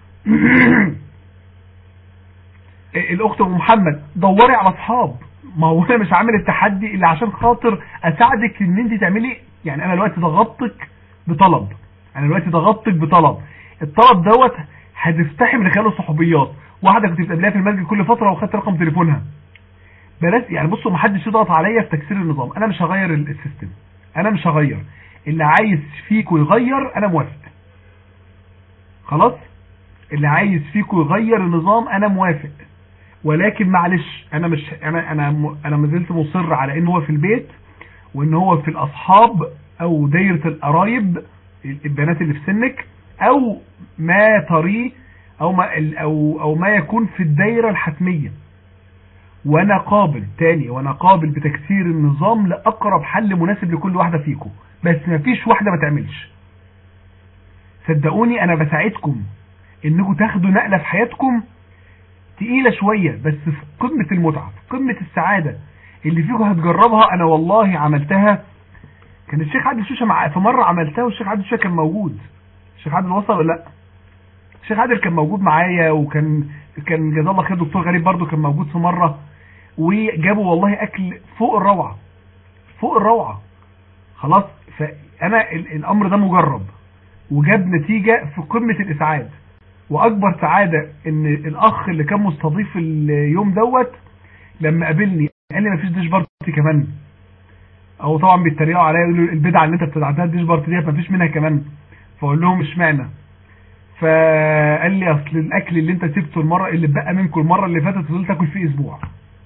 الاخت ام محمد دوري على اصحاب ما هو انا مش عامل التحدي الا عشان خاطر اساعدك ان انت تعملي يعني انا دلوقتي ضغطتك بطلب انا دلوقتي ضغطتك بطلب الطلب دوت هتفتحي من خلاله صحوبيات واحده كنت بتقابليها في المسجد كل فتره وخدت رقم تليفونها بلاش يعني بصوا ما حدش يضغط عليا في تكسير النظام انا مش هغير ال- السيستم انا مش هغير اللي عايز فيكم يغير انا موافق خلاص اللي عايز فيكم يغير النظام انا موافق ولكن معلش انا مش انا انا م- انا ما زلت مصر على ان هو في البيت وان هو في الاصحاب او دايره القرايب البنات اللي في سنك او ما تريه او ما ال- او او ما يكون في الدايره الحتميه وانا قابل تاني وانا قابل بتكسير النظام لاقرب حل مناسب لكل واحده فيكم بس ما فيش واحده ما تعملش صدقوني انا بساعدكم انكم تاخدوا نقله في حياتكم تقيلة شوية بس في قمة المتعة في قمة السعادة اللي فيكم هتجربها انا والله عملتها كان الشيخ عادل شوشة مع في مرة عملتها والشيخ عادل شوشة كان موجود الشيخ عادل وصل ولا لا الشيخ عادل كان موجود معايا وكان كان جزاه الله خير دكتور غريب برضو كان موجود في مرة وجابوا والله اكل فوق الروعة فوق الروعة خلاص فانا ال- الامر ده مجرب وجاب نتيجة في قمة الاسعاد واكبر سعادة ان الاخ اللي كان مستضيف اليوم دوت لما قابلني قال لي مفيش ديش بارتي كمان او طبعا بيتريقوا عليا يقولوا البدعه اللي انت بتدعها الديش بارتي ديت مفيش منها كمان فاقول لهم اشمعنى فقال لي اصل الاكل اللي انت سبته المره اللي اتبقى منكم المره اللي فاتت فضلت تاكل فيه اسبوع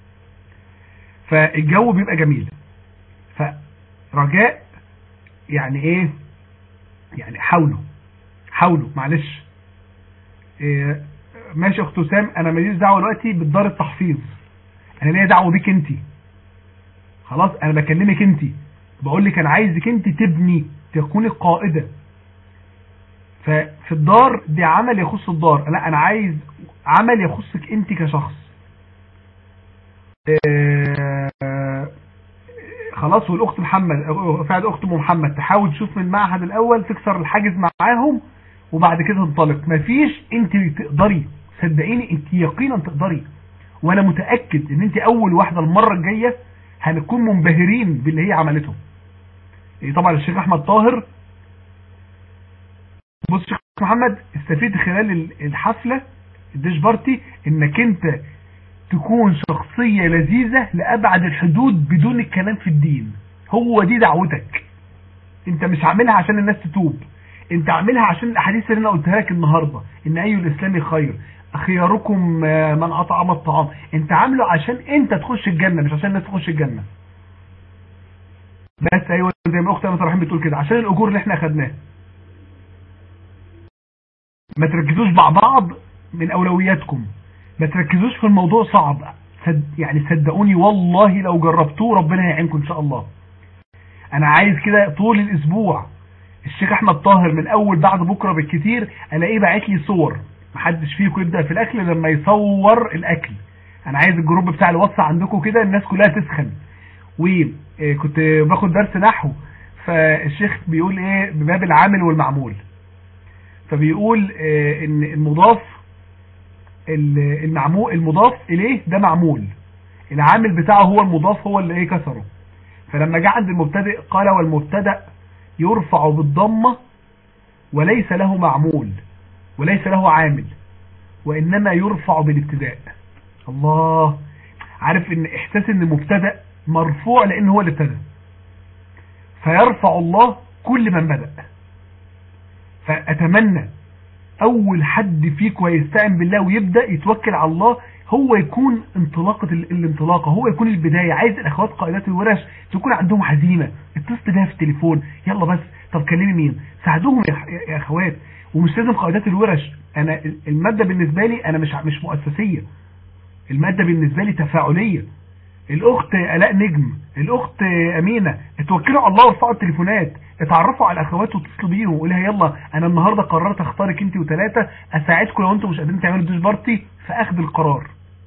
فالجو بيبقى جميل فرجاء يعني ايه يعني حاولوا حاولوا معلش إيه ماشي يا اخت وسام انا ماليش دعوه دلوقتي بالدار التحفيظ انا ليا دعوه بيك انت خلاص انا بكلمك انت بقول لك انا عايزك انت تبني تكوني قائده ففي الدار دي عمل يخص الدار لا انا عايز عمل يخصك انت كشخص إيه خلاص والاخت محمد فعل اخت ام محمد تحاول تشوف من المعهد الاول تكسر الحاجز معاهم وبعد كده تنطلق مفيش انت تقدري صدقيني انت يقينا تقدري وانا متاكد ان انت اول واحده المره الجايه هنكون منبهرين باللي هي عملته إيه طبعا الشيخ احمد طاهر بص الشيخ محمد استفيد خلال ال- الحفله الديش بارتي انك انت تكون شخصيه لذيذه لابعد الحدود بدون الكلام في الدين هو دي دعوتك انت مش عاملها عشان الناس تتوب انت عاملها عشان الاحاديث اللي انا قلتها لك النهارده ان اي الاسلام خير خياركم آه، من اطعم الطعام انت عامله عشان انت تخش الجنه مش عشان الناس تخش الجنه بس ايوه زي ما اخت امل رحيم بتقول كده عشان الاجور اللي احنا اخدناها ما تركزوش مع بعض من اولوياتكم ما تركزوش في الموضوع صعب صد يعني صدقوني والله لو جربتوه ربنا هيعينكم ان شاء الله انا عايز كده طول الاسبوع الشيخ احمد طاهر من اول بعد بكره بالكتير الاقيه باعت لي صور محدش فيكم يبدا في الاكل لما يصور الاكل انا عايز الجروب بتاع الواتس عندكم كده الناس كلها تسخن وكنت باخد درس نحو فالشيخ بيقول ايه بباب العامل والمعمول فبيقول آه، ان المضاف ال- المعمول المضاف اليه ده معمول العامل بتاعه هو المضاف هو اللي ايه كسره فلما جه عند المبتدئ قال والمبتدأ يرفع بالضمة وليس له معمول وليس له عامل وإنما يرفع بالابتداء الله عارف ان احساس ان مبتدأ مرفوع لان هو اللي ابتدى فيرفع الله كل من بدأ فأتمنى أول حد فيكم هيستعن بالله ويبدأ يتوكل على الله هو يكون انطلاقة ال- الانطلاقة هو يكون البداية عايز الاخوات قائدات الورش تكون عندهم عزيمة اتصل بيها في التليفون يلا بس طب كلمي مين ساعدوهم يا, يا- يا اخوات ومش لازم قائدات الورش انا ال- المادة بالنسبة لي انا مش مش مؤسسية المادة بالنسبة لي تفاعلية الاخت الاء نجم الاخت امينه اتوكلوا على الله وارفعوا التليفونات اتعرفوا على الاخوات واتصلوا بيهم وقولها يلا انا النهارده قررت اختارك انت وثلاثه اساعدكم لو انتم مش قادرين تعملوا ديش بارتي في اخذ القرار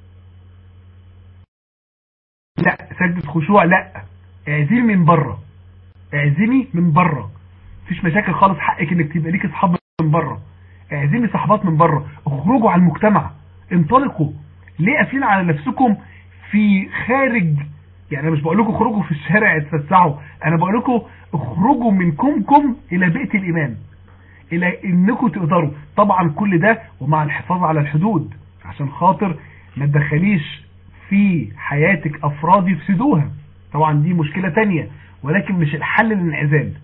لا سجدة خشوع لا اعزمي من بره اعزمي من بره مفيش مشاكل خالص حقك انك تبقى ليك اصحاب من بره اعزمي صحبات من بره اخرجوا على المجتمع انطلقوا ليه قافلين على نفسكم في خارج يعني انا مش بقول لكم اخرجوا في الشارع اتفسحوا انا بقول لكم اخرجوا من كمكم الى بيئه الايمان الى انكم تقدروا طبعا كل ده ومع الحفاظ على الحدود عشان خاطر ما تدخليش في حياتك افراد يفسدوها طبعا دي مشكلة تانية ولكن مش الحل للانعزال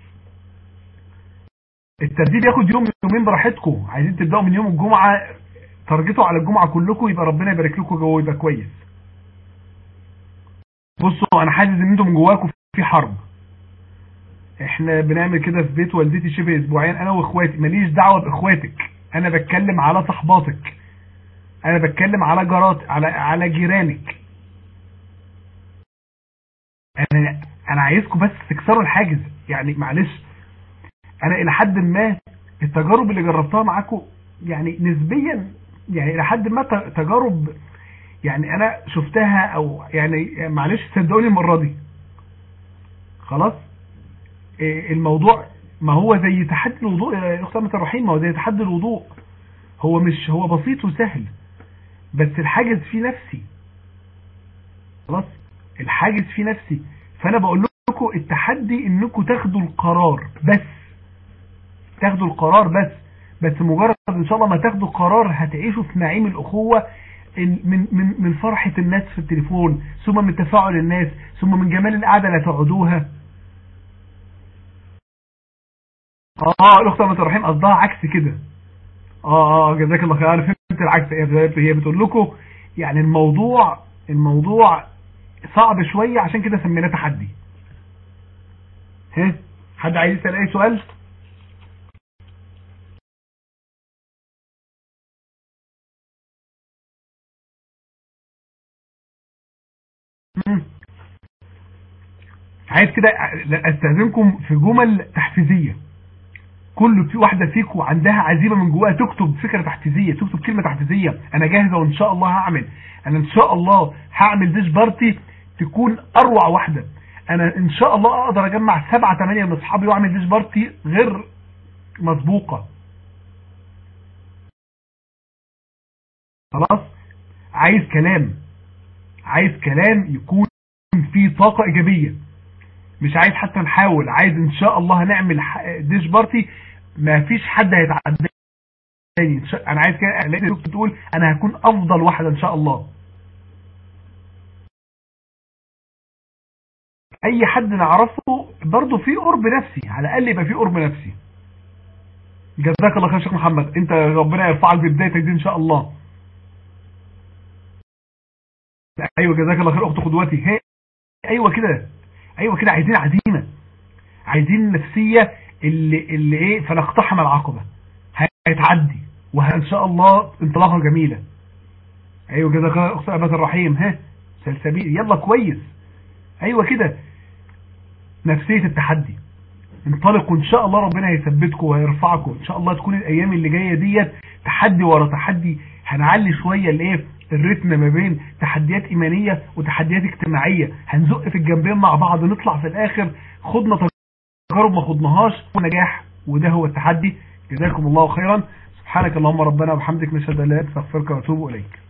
الترتيب ياخد يوم يومين براحتكم عايزين تبداوا من يوم الجمعة تارجتوا على الجمعة كلكم يبقى ربنا يبارك لكم جوه يبقى كويس بصوا انا حاسس ان انتم من جواكم في حرب احنا بنعمل كده في بيت والدتي شبه اسبوعين انا واخواتي ماليش دعوه باخواتك انا بتكلم على صحباتك انا بتكلم على جارات على على جيرانك انا انا عايزكم بس تكسروا الحاجز يعني معلش انا الى حد ما التجارب اللي جربتها معاكم يعني نسبيا يعني الى حد ما تجارب يعني انا شفتها او يعني معلش صدقوني المره دي خلاص الموضوع ما هو زي تحدي الوضوء يا اخت امه الرحيم ما هو زي تحدي الوضوء هو مش هو بسيط وسهل بس الحاجز فيه نفسي خلاص الحاجز فيه نفسي فانا بقول لكم التحدي انكم تاخدوا القرار بس تاخدوا القرار بس بس مجرد ان شاء الله ما تاخدوا قرار هتعيشوا في نعيم الاخوه من من من فرحه الناس في التليفون ثم من تفاعل الناس ثم من جمال القعده اللي هتقعدوها اه الاخت امه الرحيم قصدها عكس كده اه اه جزاك الله خير انا فهمت العكس هي بتقول لكم يعني الموضوع الموضوع صعب شويه عشان كده سميناه تحدي ها حد عايز يسال اي سؤال عايز كده استاذنكم في جمل تحفيزيه كل في واحدة فيكم عندها عزيمة من جواها تكتب فكرة تحفيزية تكتب كلمة تحفيزية انا جاهزة وان شاء الله هعمل انا ان شاء الله هعمل ديش بارتي تكون اروع واحدة انا ان شاء الله اقدر اجمع سبعة تمانية من اصحابي واعمل ديش بارتي غير مسبوقة خلاص عايز كلام عايز كلام يكون فيه طاقة ايجابية مش عايز حتى نحاول عايز ان شاء الله هنعمل ديش بارتي ما فيش حد هيتعداني انا عايز كده الاقي تقول انا هكون افضل واحده ان شاء الله اي حد نعرفه برضه في قرب نفسي على الاقل يبقى في قرب نفسي جزاك الله خير يا شيخ محمد انت ربنا يرفعك ببدايتك دي ان شاء الله ايوه جزاك الله خير اخت قدوتي هي ايوه كده ايوه كده عايزين عزيمه عايزين نفسيه اللي اللي ايه فنقتحم العقبه هيتعدي وان شاء الله انطلاقه جميله ايوه كده اخت ابات الرحيم ها سلسبيل يلا كويس ايوه كده نفسيه التحدي انطلقوا ان شاء الله ربنا هيثبتكم وهيرفعكم ان شاء الله تكون الايام اللي جايه ديت تحدي ورا تحدي هنعلي شويه الايه الريتم ما بين تحديات ايمانيه وتحديات اجتماعيه هنزق في الجنبين مع بعض نطلع في الاخر خدنا تجارب ما خدناهاش ونجاح وده هو التحدي جزاكم الله خيرا سبحانك اللهم ربنا وبحمدك نشهد ان لا اله الا انت استغفرك واتوب اليك